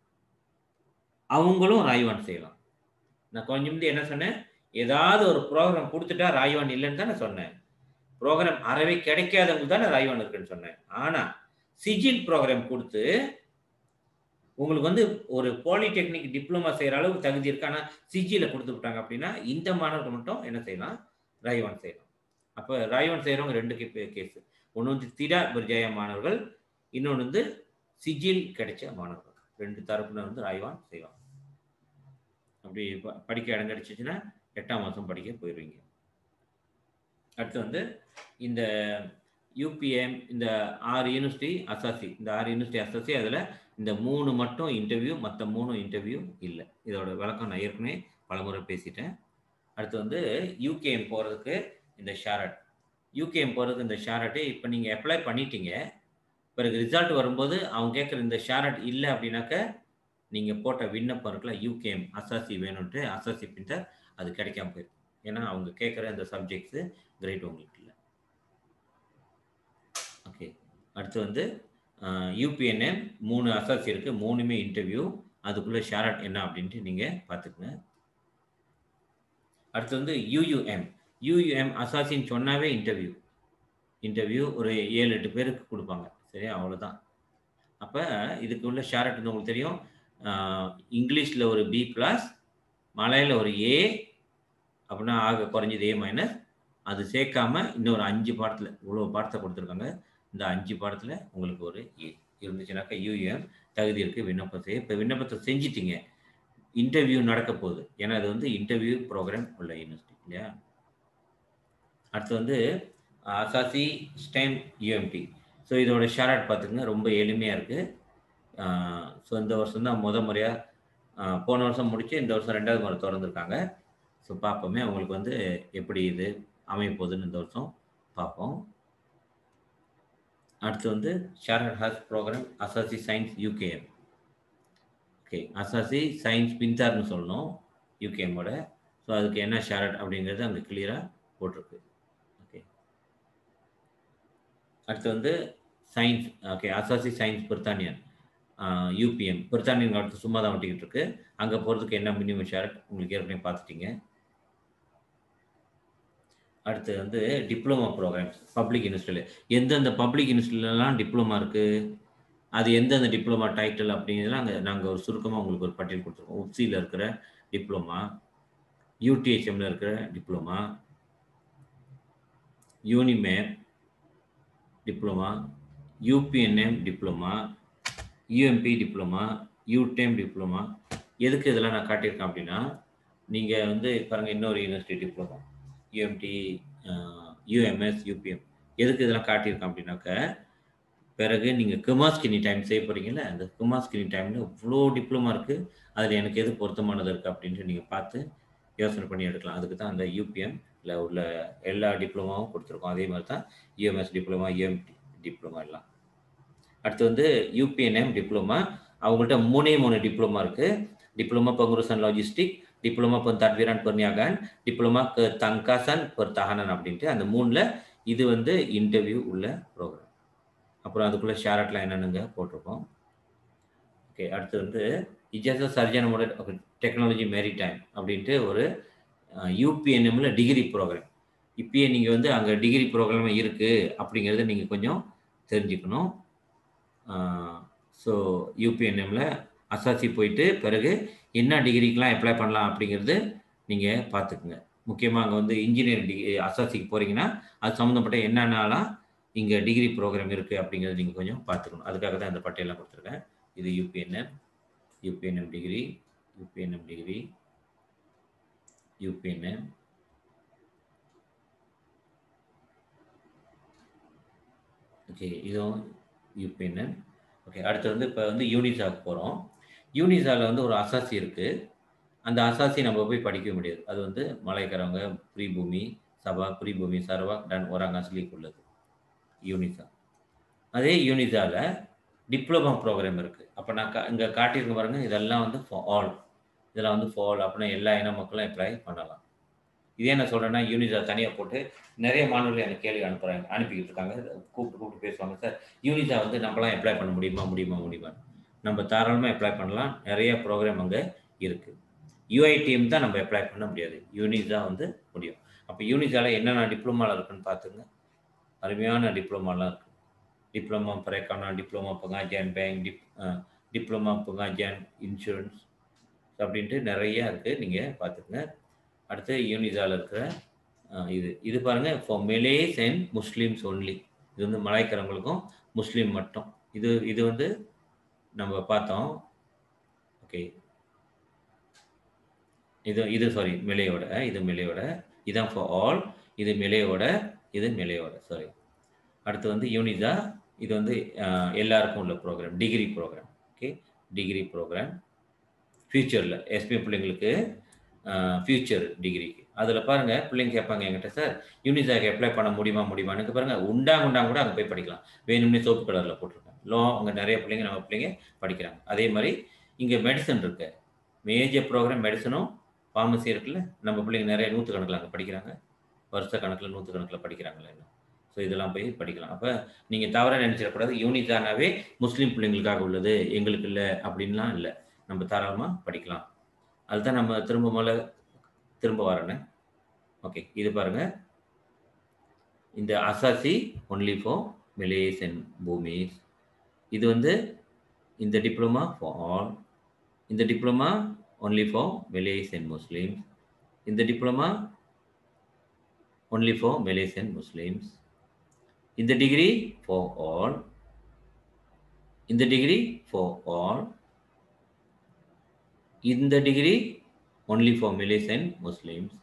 அவங்களும் ராய்வான் செய்யலாம் நான் கொஞ்சம் முந்தி என்ன சொன்னேன் ஏதாவது ஒரு ப்ரோக்ராம் கொடுத்துட்டா ராய்வான் இல்லைன்னு தான் நான் சொன்னேன் ப்ரோக்ராம் அறவே கிடைக்காதவங்க தானே ராய்வான் இருக்குன்னு சொன்னேன் ஆனா சிஜில் ப்ரோக்ராம் கொடுத்து உங்களுக்கு வந்து ஒரு பாலிடெக்னிக் டிப்ளமா செய்யற அளவுக்கு தகுதி இருக்கு ஆனா சிஜியில் கொடுத்து விட்டாங்க அப்படின்னா இந்த மாணவர்கள் மட்டும் என்ன செய்யலாம் ராய்வான் செய்யலாம் அப்போ ராய்வான் செய்யறவங்க ரெண்டு கேஸ் ஒன்று வந்து திடா பிர்ஜாய மாணவர்கள் இன்னொன்று வந்து சிஜில் கிடைச்ச மாணவர்கள் ரெண்டு தரப்பினர் வந்து ராய்வான் செய்வாங்க அப்படி ப- படிக்க இடம் கிடைச்சிச்சுன்னா எட்டாம் மாதம் படிக்க போயிடுவீங்க அடுத்து வந்து இந்த யூபிஎம் இந்த ஆறு யூனிவர்சிட்டி அசாசி இந்த ஆறு யூனிவர்சிட்டி அசாசி அதில் இந்த மூணு மட்டும் இன்டர்வியூ மற்ற மூணு இன்டர்வியூ இல்லை இதோட விளக்கம் நான் ஏற்கனவே பலமுறை பேசிட்டேன் அடுத்து வந்து யூகேஎம் போகிறதுக்கு இந்த ஷாரட் யூகேஎம் போகிறதுக்கு இந்த ஷாரட்டு இப்போ நீங்கள் அப்ளை பண்ணிட்டீங்க பிறகு ரிசல்ட் வரும்போது அவங்க கேட்குற இந்த ஷாரட் இல்லை அப்படின்னாக்க நீங்கள் போட்ட விண்ணப்பம் இருக்குல்ல யூகேஎம் அசாசி வேணும்ன்ட்டு அசாசி பிரிண்டர் அது கிடைக்காம போயிருக்கு ஏன்னா அவங்க கேட்குற அந்த சப்ஜெக்ட்ஸு கிரேட் உங்களுக்கு இல்லை ஓகே அடுத்து வந்து யூபிஎன்எம் மூணு அசாசி இருக்குது மூணுமே இன்டர்வியூ அதுக்குள்ளே ஷேரட் என்ன அப்படின்ட்டு நீங்கள் பார்த்துக்குங்க அடுத்து வந்து யூயூஎம் யூயூஎம் அசாசின்னு சொன்னாவே இன்டர்வியூ இன்டர்வியூ ஒரு ஏழு எட்டு பேருக்கு கொடுப்பாங்க சரியா அவ்வளோதான் அப்போ இதுக்கு உள்ள ஷேரட் வந்து உங்களுக்கு தெரியும் இங்கிலீஷில் ஒரு பி ப்ளஸ் மலையில் ஒரு ஏ அப்படின்னா ஆக குறைஞ்சது ஏ மைனஸ் அது சேர்க்காம இன்னொரு அஞ்சு பாடத்தில் இவ்வளோ பாடத்தை கொடுத்துருக்காங்க இந்த அஞ்சு பாடத்தில் உங்களுக்கு ஒரு ஏ இருந்துச்சுனாக்கா யூஎம் தகுதி இருக்குது விண்ணப்பம் செய்ய இப்போ விண்ணப்பத்தை செஞ்சிட்டீங்க இன்டர்வியூ நடக்க போகுது ஏன்னா அது வந்து இன்டர்வியூ ப்ரோக்ராம் உள்ள யூனிவர்சிட்டி இல்லையா அடுத்து வந்து அசாசி ஸ்டெம் யூஎம்டி ஸோ இதோட ஷேராட் பார்த்துங்க ரொம்ப எளிமையாக இருக்குது ஸோ இந்த வருஷம் தான் முத முறையாக போன வருஷம் முடிச்சு இந்த வருஷம் ரெண்டாவது முறை திறந்துருக்காங்க ஸோ பார்ப்போமே அவங்களுக்கு வந்து எப்படி இது அமைய போகுதுன்னு இந்த வருஷம் பார்ப்போம் அடுத்து வந்து ஷேரட் ஹாஸ் ப்ரோக்ராம் அசாசி சயின்ஸ் யூகேஎம் ஓகே அசாசி சயின்ஸ் பின்தார்னு சொல்லணும் யூகேஎம்மோட ஸோ அதுக்கு என்ன ஷேரட் அப்படிங்கிறது அங்கே கிளியராக போட்டிருக்கு ஓகே அடுத்து வந்து சயின்ஸ் ஓகே அசாசி சயின்ஸ் பிரித்தானியன் யூபிஎம் பிரித்தானியன் அடுத்து சும்மா தான் ஒட்டிக்கிட்டு இருக்கு அங்கே போகிறதுக்கு என்ன மினிமம் ஷேரட் உங்களுக்கு ஏற்கனவே பார்த்துட்டீங்க அடுத்து வந்து டிப்ளமோ ப்ரோக்ராம்ஸ் பப்ளிக் யூனிவர்சிட்டியில் எந்தெந்த பப்ளிக் யூனிவர்சிட்டிலலாம் டிப்ளமா இருக்குது அது எந்தெந்த டிப்ளமா டைட்டில் அப்படிங்கிறதுலாம் அங்கே நாங்கள் ஒரு சுருக்கமாக உங்களுக்கு ஒரு பட்டியல் கொடுத்துருக்கோம் உப்சியில் இருக்கிற டிப்ளமா யூடிஹெச்எம்ல இருக்கிற diploma UniMAP diploma UPNM diploma UMP diploma UTeM diploma எதுக்கு இதெல்லாம் நான் காட்டியிருக்கேன் அப்படின்னா நீங்கள் வந்து பாருங்கள் இன்னொரு university diploma UMT UMS UPM எதுக்கு இதெல்லாம் காட்டியிருக்கேன் அப்படின்னாக்க பிறகு நீங்கள் குமாஸ்கினி டைம் செய்ய போகிறீங்கல்ல அந்த குமாஸ்கினி டைமில் இவ்வளோ டிப்ளமா இருக்குது அதில் எனக்கு எது பொருத்தமானது இருக்குது அப்படின்ட்டு நீங்கள் பார்த்து யோசனை பண்ணி எடுக்கலாம் அதுக்கு தான் அந்த யூபிஎம்ல உள்ள எல்லா டிப்ளமாவும் கொடுத்துருக்கோம் அதே மாதிரி தான் யூஎம்எஸ் டிப்ளமா யூஎம்டி டிப்ளமா எல்லாம் அடுத்து வந்து யூபிஎன்எம் டிப்ளமா அவங்கள்ட்ட மூணே மூணு டிப்ளமா இருக்குது டிப்ளமா pengurusan லாஜிஸ்டிக் டிப்ளமா தட்வீரான் பெர்னியாகான் டிப்ளமா தங்காசன் பெர்தஹானன் அப்படின்ட்டு அந்த மூணில் இது வந்து இன்டர்வியூ உள்ள ப்ரோக்ராம் அப்புறம் அதுக்குள்ளே ஷேரட்லாம் என்னென்னுங்க போட்டிருக்கோம் ஓகே அடுத்து வந்து இஜாச சர்ஜனமோட டெக்னாலஜி மேரி டைம் அப்படின்ட்டு ஒரு யூபிஎன்எம்ல டிகிரி ப்ரோக்ராம் இப்பயே நீங்கள் வந்து அங்கே டிகிரி ப்ரோக்ராம் இருக்குது அப்படிங்கிறத நீங்கள் கொஞ்சம் தெரிஞ்சுக்கணும் ஸோ யூபிஎன்எம்ல அசாசி போயிட்டு பிறகு என்ன டிகிரிக்கெலாம் அப்ளை பண்ணலாம் அப்படிங்கிறது நீங்கள் பார்த்துக்குங்க முக்கியமாக அங்கே வந்து இன்ஜினியரிங் டிகிரி அசாசிக்கு போகிறீங்கன்னா அது சம்மந்தப்பட்ட என்னென்னலாம் இங்கே டிகிரி ப்ரோக்ராம் இருக்குது அப்படிங்கிறது நீங்கள் கொஞ்சம் பார்த்துக்கணும் அதுக்காக தான் இந்த பட்டியலாம் கொடுத்துருக்கேன் இது UPNM UPNM degree UPNM degree UPNM okay இதுவும் யூபிஎன்எம் ஓகே அடுத்து வந்து இப்போ வந்து யூனிசாக்கு போகிறோம் யூனிசாவில் வந்து ஒரு அசாசி இருக்குது அந்த அசாசி நம்ம போய் படிக்க முடியாது அது வந்து மலைக்காரவங்க ப்ரீபூமி சபா ப்ரீபூமி சர்வா டன் ஒராங்க அஸ்லீக் உள்ளது யூனிசா அதே யூனிசாவில் டிப்ளமா ப்ரோக்ராம் இருக்குது அப்போ நான் கா இங்கே காட்டியிருக்க பாருங்க இதெல்லாம் வந்து ஃபார் ஆல் இதெல்லாம் வந்து ஃபார் ஆல் அப்படின்னா எல்லா இன மக்களும் அப்ளை பண்ணலாம் இதே நான் சொல்கிறேன்னா யூனிசா தனியாக போட்டு நிறைய மாணவர்கள் எனக்கு கேள்வி அனுப்புகிறாங்க அனுப்பிக்கிட்டு இருக்காங்க கூப்பிட்டு கூப்பிட்டு பேசுவாங்க சார் யூனிசா வந்து நம்மளாம் அப்ளை பண்ண முடியுமா முடியுமா முடியுமா நம்ம தாராளமாக அப்ளை பண்ணலாம் நிறைய ப்ரோக்ராம் அங்கே இருக்குது யூஐடிஎம் தான் நம்ம அப்ளை பண்ண முடியாது யூனிசா வந்து முடியும் அப்போ யூனிசாவில் என்னென்ன டிப்ளமாவில் இருக்குன்னு பார்த்துங்க அருமையான டிப்ளமாலாம் இருக்குது டிப்ளமா பரேக்கானா டிப்ளமா பங்காஜான் பேங்க் டிப் டிப்ளமா பங்காஜான் இன்சூரன்ஸ் அப்படின்ட்டு நிறையா இருக்குது நீங்கள் பார்த்துக்குங்க அடுத்து யூனிசாவில் இருக்கிற இது இது பாருங்கள் for Malays and Muslims only இது வந்து மலாய்க்காரங்களுக்கும் முஸ்லீம் மட்டும் இது இது வந்து நம்ம பார்த்தோம் ஓகே இது இது சாரி மெலையோட இது மெலையோட இதான் ஃபார் ஆல் இது மெலையோட இது மெலையோட சாரி அடுத்து வந்து யூனிசா இது வந்து எல்லாருக்கும் உள்ள programme degree programme okay degree programme ஃப்யூச்சரில் எஸ்பி பிள்ளைங்களுக்கு ஃப்யூச்சர் டிகிரிக்கு அதில் பாருங்கள் பிள்ளைங்க கேட்பாங்க என்கிட்ட சார் யூனிசாக்கு அப்ளை பண்ண முடியுமா முடியுமான்னு பாருங்கள் உண்டாங்க உண்டாங்க கூட அங்கே போய் படிக்கலாம் வேணும்னே சோப்பு கலரில் போட்டிருக்கேன் லோ அங்கே நிறைய பிள்ளைங்க நம்ம பிள்ளைங்க படிக்கிறாங்க அதே மாதிரி இங்கே மெடிசன் இருக்கு மேஜர் ப்ரோக்ராம் மெடிசனும் ஃபார்மசி இருக்குல்ல நம்ம பிள்ளைங்க நிறைய நூற்றுக்கணக்கில் அங்கே படிக்கிறாங்க வருஷ கணக்கில் நூற்றுக்கணக்கில் படிக்கிறாங்களே ஸோ இதெல்லாம் போய் படிக்கலாம் அப்போ நீங்கள் தவறாக நினச்சிடக்கூடாது யூனிதானாவே முஸ்லீம் பிள்ளைங்களுக்காக உள்ளது எங்களுக்கு இல்லை அப்படின்லாம் இல்லை நம்ம தாராளமாக படிக்கலாம் அதுதான் நம்ம திரும்ப மேலே திரும்ப வரேன்னு ஓகே இது பாருங்க இந்த அசாசி only for Malays and Bumis இது வந்து இந்த டிப்ளமா ஃபார் ஆல் இந்த diploma only for Malays and Muslims இந்த diploma only for Malays and Muslims. In the degree for all. In the degree for all. In the degree only for Malays and Muslims.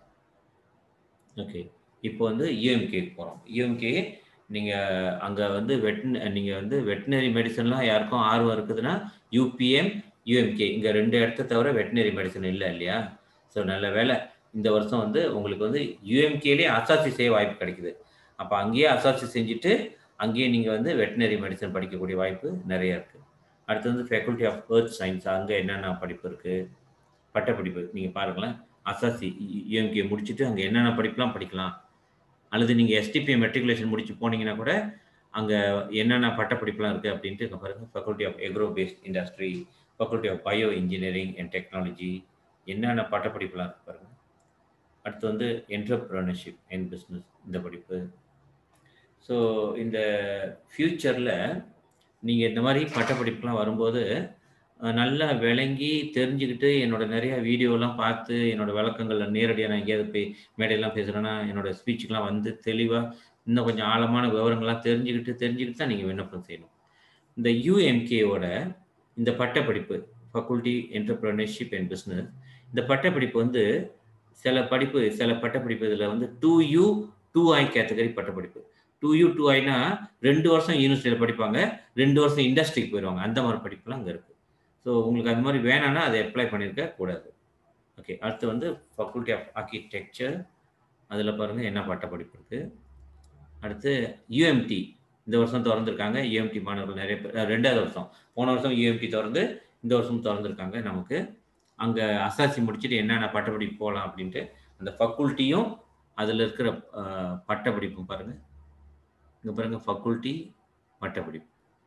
Okay இப்போ வந்து யூஎம்கேக்கு போகிறோம் யூஎம்கே நீங்கள் அங்கே வந்து வெட்ன நீங்கள் வந்து veterinary மெடிசன்லாம் யாருக்கும் ஆர்வம் இருக்குதுன்னா யூபிஎம் யூஎம்கே இங்கே ரெண்டு இடத்த தவிர வெட்டினரி மெடிசன் இல்லை இல்லையா ஸோ நல்ல வேலை இந்த வருஷம் வந்து உங்களுக்கு வந்து யூஎம்கேலேயே அசாசி செய்ய வாய்ப்பு கிடைக்குது அப்போ அங்கேயே அசாசி செஞ்சுட்டு அங்கேயே நீங்கள் வந்து வெட்டினரி மெடிசன் படிக்கக்கூடிய வாய்ப்பு நிறைய இருக்குது அடுத்து வந்து ஃபேக்கல்ட்டி ஆஃப் எர்த் சயின்ஸ் அங்கே என்னென்ன படிப்பு இருக்குது பட்டப்படிப்பு நீங்கள் பாருங்களேன் அசாசி யூஎம்கே முடிச்சுட்டு அங்கே என்னென்ன படிப்புலாம் படிக்கலாம் அல்லது நீங்கள் எஸ்டிபி மெட்ரிகுலேஷன் முடிச்சு போனீங்கன்னா கூட அங்கே என்னென்ன பட்டப்படிப்புலாம் இருக்குது அப்படின்ட்டு இங்கே பாருங்கள் faculty of agro based industry faculty of bio engineering and technology என்னென்ன பட்டப்படிப்புலாம் இருக்கு பாருங்கள் அடுத்து வந்து என்டர்ப்ரனர்ஷிப் அண்ட் பிஸ்னஸ் இந்த படிப்பு ஸோ இந்த ஃப்யூச்சரில் நீங்கள் இந்த மாதிரி பட்டப்படிப்புலாம் வரும்போது நல்லா விளங்கி தெரிஞ்சுக்கிட்டு என்னோட நிறைய வீடியோலாம் பார்த்து என்னோட விளக்கங்கள் நேரடியாக நான் எங்கேயாவது போய் மேடையெல்லாம் பேசுகிறேன்னா என்னோட ஸ்பீச்சுக்கெலாம் வந்து தெளிவாக இன்னும் கொஞ்சம் ஆழமான விவரங்கள்லாம் தெரிஞ்சுக்கிட்டு தெரிஞ்சுக்கிட்டு தான் நீங்கள் விண்ணப்பம் செய்யணும் இந்த யூஎம்கேவோட இந்த பட்டப்படிப்பு ஃபக்குல்ட்டி என்டர்பிரனர்ஷிப் அண்ட் பிஸ்னஸ் இந்த பட்டப்படிப்பு வந்து சில படிப்பு சில பட்டப்படிப்பு இதில் வந்து two U two I category பட்டப்படிப்பு டூ யூ டூ ஐனா ரெண்டு வருஷம் யூனிவர்சிட்டியில் படிப்பாங்க ரெண்டு வருஷம் இண்டஸ்ட்ரிக்கு போயிடுவாங்க அந்த மாதிரி படிப்புலாம் அங்கே இருக்குது ஸோ உங்களுக்கு அது மாதிரி வேணான்னா அதை அப்ளை பண்ணியிருக்க கூடாது ஓகே அடுத்து வந்து ஃபக்குல்ட்டி ஆஃப் ஆர்கிடெக்சர் அதில் பாருங்கள் என்ன பட்டப்படிப்பு இருக்குது அடுத்து யூஎம்டி இந்த வருஷம் திறந்துருக்காங்க யூஎம்டி மாணவர்கள் நிறைய பேர் ரெண்டாவது வருஷம் போன வருஷம் யூஎம்டி திறந்து இந்த வருஷம் திறந்துருக்காங்க நமக்கு அங்கே அசாசி முடிச்சுட்டு என்னென்ன பட்டப்படிப்பு போகலாம் அப்படின்ட்டு அந்த ஃபக்குல்ட்டியும் அதில் இருக்கிற பட்டப்படிப்பும் பாருங்கள் இங்கே பாருங்கள் ஃபக்குல்ட்டி பட்டப்படிப்பு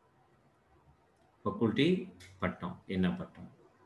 ஃபக்குல்ட்டி பட்டம் என்ன பட்டம்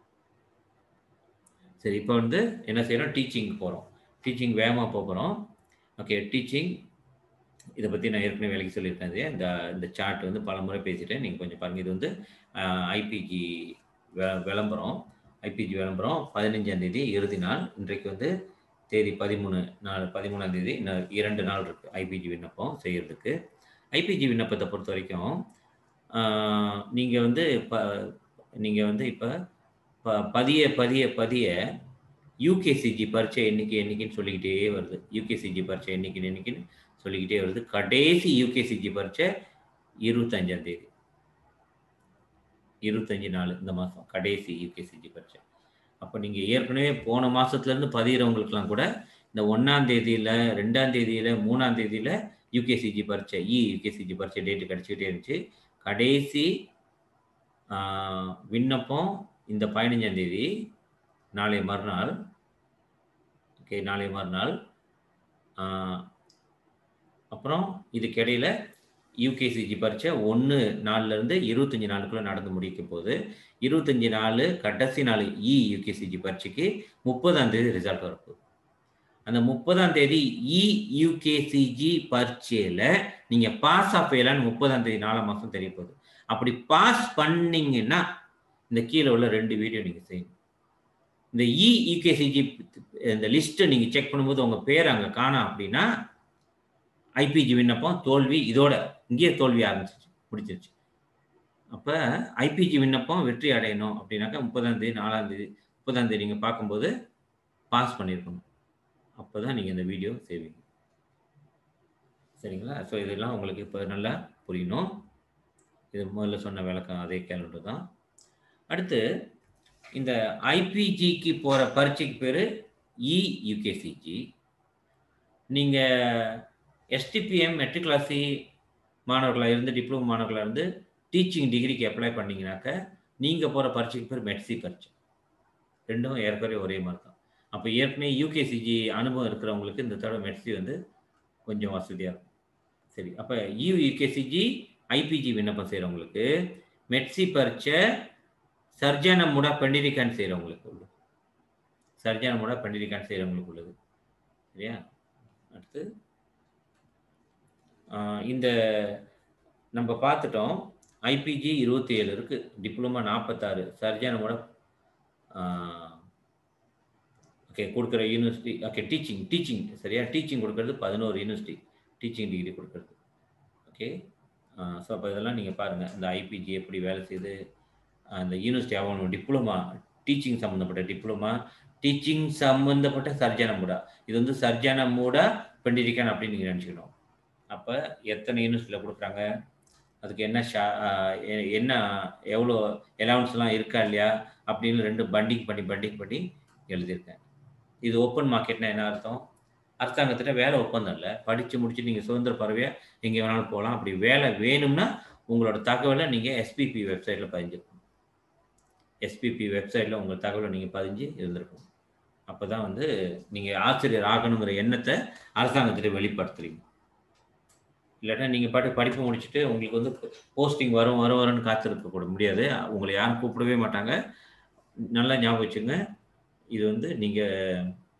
சரி இப்போ வந்து என்ன செய்யணும் டீச்சிங் போகிறோம் டீச்சிங் வேகமாக போகிறோம் ஓகே டீச்சிங் இதை பற்றி நான் ஏற்கனவே வேலைக்கு சொல்லியிருக்கேன் இது இந்த இந்த சார்ட் வந்து பல முறை பேசிட்டேன் நீங்கள் கொஞ்சம் பாருங்கள் இது வந்து ஐபிஜி விளம்பரம் ஐபிஜி விளம்பரம் பதினஞ்சாம் தேதி இறுதி நாள் இன்றைக்கு வந்து தேதி பதிமூணு நாள் பதிமூணாம் தேதி இன்னும் இரண்டு நாள் இருக்குது ஐபிஜி விண்ணப்பம் செய்கிறதுக்கு ஐபிஜி விண்ணப்பத்தை பொறுத்த வரைக்கும் நீங்கள் வந்து இப்போ நீங்கள் வந்து இப்போ ப பதிய பதிய பதிய யூகேசிஜி பரீட்சை எண்ணிக்கை எண்ணிக்கைன்னு சொல்லிக்கிட்டே வருது யூகேசிஜி பரீட்சை எண்ணிக்கை எண்ணிக்கைன்னு சொல்லிக்கிட்டே வருது கடைசி யூகேசிஜி பரீட்சை இருபத்தஞ்சாம் தேதி இருபத்தஞ்சி நாள் இந்த மாதம் கடைசி யூகேசிஜி பரீட்சை அப்போ நீங்கள் ஏற்கனவே போன மாதத்துலேருந்து பதிகிறவங்களுக்குலாம் கூட இந்த ஒன்றாம் தேதியில் ரெண்டாம் தேதியில் மூணாம் தேதியில் யூகேசிஜி பரீட்சை இ யூகேசிஜி பரீட்சை டேட்டு கிடச்சிக்கிட்டே இருந்துச்சு கடைசி விண்ணப்பம் இந்த பதினஞ்சாம் தேதி நாளை மறுநாள் ஓகே நாளை மறுநாள் அப்புறம் இதுக்கிடையில் யூகேசிஜி பரீட்சை ஒன்று நாள்லேருந்து இருபத்தஞ்சி நாளுக்குள்ளே நடந்து முடிக்க போகுது இருபத்தஞ்சி நாள் கடைசி நாள் இ யூகேசிஜி பரீட்சைக்கு முப்பதாம் தேதி ரிசல்ட் வரப்போகுது அந்த முப்பதாம் தேதி இ யூகேசிஜி பரீட்சையில் நீங்கள் பாஸ் ஆஃப் ஃபெயிலான்னு முப்பதாம் தேதி நாலாம் மாதம் தெரிய போகுது அப்படி பாஸ் பண்ணீங்கன்னா இந்த கீழே உள்ள ரெண்டு வீடியோ நீங்கள் செய்யணும் இந்த இ யூகேசிஜி இந்த லிஸ்ட்டை நீங்கள் செக் பண்ணும்போது உங்கள் பேர் அங்கே காணோம் அப்படின்னா ஐபிஜி விண்ணப்பம் தோல்வி இதோட இங்கேயே தோல்வி ஆரம்பிச்சிச்சு முடிச்சிருச்சு அப்போ ஐபிஜி விண்ணப்பம் வெற்றி அடையணும் அப்படின்னாக்கா முப்பதாம் தேதி நாலாம் தேதி முப்பதாம் தேதி நீங்கள் பார்க்கும்போது பாஸ் பண்ணியிருக்கணும் அப்போ தான் நீங்கள் இந்த வீடியோ செய்வீங்க சரிங்களா ஸோ இதெல்லாம் உங்களுக்கு இப்போ நல்லா புரியணும் இது முதல்ல சொன்ன விளக்கம் அதே கேலண்டர் தான் அடுத்து இந்த ஐபிஜிக்கு போகிற பரீட்சைக்கு பேர் இ யூகேசிஜி நீங்கள் எஸ்டிபிஎம் மெட்ரிகுலாசி மாணவர்களாக இருந்து டிப்ளமோ மாணவர்களாக இருந்து டீச்சிங் டிகிரிக்கு அப்ளை பண்ணிங்கனாக்க நீங்கள் போகிற பரீட்சைக்கு பேர் மெட்சி பரீட்சை ரெண்டும் ஏற்கனவே ஒரே மாதிரி தான் அப்போ ஏற்கனவே யூகேசிஜி அனுபவம் இருக்கிறவங்களுக்கு இந்த தடவை மெட்சி வந்து கொஞ்சம் வசதியாக இருக்கும் சரி அப்போ யூ யூகேசிஜி ஐபிஜி விண்ணப்பம் செய்கிறவங்களுக்கு மெட்சி பரீட்சை சர்ஜான மூடா பெண்டிரிக்கான் செய்கிறவங்களுக்கு உள்ளது சர்ஜான மூடா பெண்டிரிக்கான் செய்கிறவங்களுக்கு உள்ளது சரியா அடுத்து இந்த நம்ம பார்த்துட்டோம் ஐபிஜி இருபத்தி ஏழு இருக்குது டிப்ளமா நாற்பத்தாறு சர்ஜான மூட ஓகே கொடுக்குற யூனிவர்சிட்டி ஓகே டீச்சிங் டீச்சிங் சரியா டீச்சிங் கொடுக்கறது பதினோரு யூனிவர்சிட்டி டீச்சிங் டிகிரி கொடுக்கறது ஓகே ஸோ அப்போ இதெல்லாம் நீங்கள் பாருங்கள் இந்த ஐபிஜி எப்படி வேலை செய்யுது அந்த யூனிவர்சிட்டி ஆகணும் டிப்ளமா டீச்சிங் சம்மந்தப்பட்ட டிப்ளமா டீச்சிங் சம்மந்தப்பட்ட சர்ஜான மூடா இது வந்து சர்ஜான மூடா பெண்டிரிக்கான் அப்படின்னு நீங்கள் நினச்சிக்கணும் அப்போ எத்தனை யூனிவர்சிட்டியில் கொடுக்குறாங்க அதுக்கு என்ன ஷா என்ன எவ்வளோ அலவன்ஸ்லாம் இருக்கா இல்லையா அப்படின்னு ரெண்டு பண்டிங் பண்ணி பண்டிங் பண்ணி எழுதியிருக்கேன் இது ஓப்பன் மார்க்கெட்னா என்ன அர்த்தம் அரசாங்கத்திட்ட வேலை ஒப்பந்தம் இல்லை படித்து முடிச்சு நீங்கள் சுதந்திர பறவையாக எங்கே வேணாலும் போகலாம் அப்படி வேலை வேணும்னா உங்களோட தகவலை நீங்கள் எஸ்பிபி வெப்சைட்டில் பதிஞ்சிருக்கணும் எஸ்பிபி வெப்சைட்டில் உங்கள் தகவலை நீங்கள் பதிஞ்சு இருந்திருக்கணும் அப்போ தான் வந்து நீங்கள் ஆசிரியர் ஆகணுங்கிற எண்ணத்தை அரசாங்கத்திட்ட வெளிப்படுத்துறீங்க இல்லாட்டா நீங்கள் பாட்டு படிப்பு முடிச்சுட்டு உங்களுக்கு வந்து போஸ்டிங் வரும் வரும் வரும்னு காத்திருக்க கூட முடியாது உங்களை யாரும் கூப்பிடவே மாட்டாங்க நல்லா ஞாபகம் வச்சுங்க இது வந்து நீங்கள்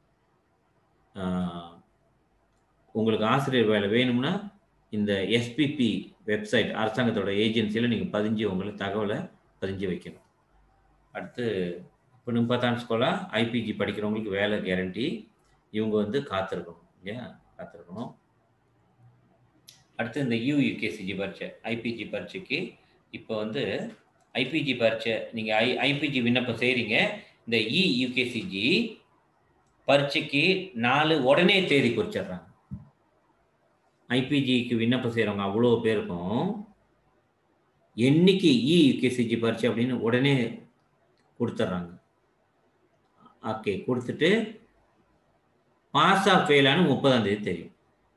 உங்களுக்கு ஆசிரியர் வேலை வேணும்னா இந்த எஸ்பிபி வெப்சைட் அரசாங்கத்தோட ஏஜென்சியில் நீங்கள் பதிஞ்சு உங்களுக்கு தகவலை பதிஞ்சு வைக்கணும் அடுத்து இப்போ நிம்பத்தான் ஸ்கோலா ஐபிஜி படிக்கிறவங்களுக்கு வேலை கேரண்டி இவங்க வந்து காத்திருக்கணும் இல்லையா காத்திருக்கணும் அடுத்து இந்த யூயூகேசிஜி பரீட்சை ஐபிஜி பரீட்சைக்கு இப்போ வந்து ஐபிஜி பரீட்சை நீங்கள் ஐ ஐபிஜி விண்ணப்பம் செய்கிறீங்க இந்த இ யூகேசிஜி பரீட்சைக்கு நாலு உடனே தேதி குறிச்சிடுறாங்க ஐபிஜிக்கு விண்ணப்பம் செய்கிறவங்க அவ்வளோ பேருக்கும் என்னைக்கு இ யூகேசிஜி பரீட்சை அப்படின்னு உடனே கொடுத்துட்றாங்க ஓகே கொடுத்துட்டு பாஸ் ஆஃப் ஃபெயிலானு முப்பதாம் தேதி தெரியும்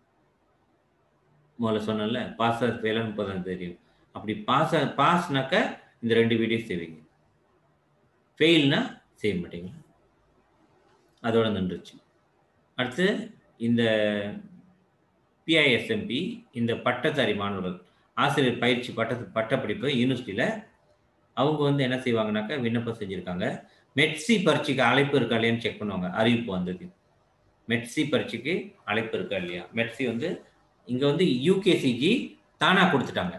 முதல்ல சொன்னல பாஸ் ஆஃப் ஃபெயிலானு முப்பதாம் தேதி தெரியும் அப்படி பாஸ் பாஸ்னாக்க இந்த ரெண்டு வீடியோஸ் செய்வீங்க ஃபெயில்னா செய்ய மாட்டீங்க அதோட நின்றுச்சு அடுத்து இந்த பிஐஎஸ்எம்பி இந்த பட்டதாரி மாணவர்கள் ஆசிரியர் பயிற்சி பட்ட பட்டப்படிப்பு யூனிவர்சிட்டியில் அவங்க வந்து என்ன செய்வாங்கனாக்கா விண்ணப்பம் செஞ்சுருக்காங்க மெட்சி பரீட்சைக்கு அழைப்பு இருக்கா இல்லையான்னு செக் பண்ணுவாங்க அறிவிப்பு வந்தது மெட்சி பரீட்சைக்கு அழைப்பு இருக்கா இல்லையா மெட்சி வந்து இங்கே வந்து யூகேசிஜி தானாக கொடுத்துட்டாங்க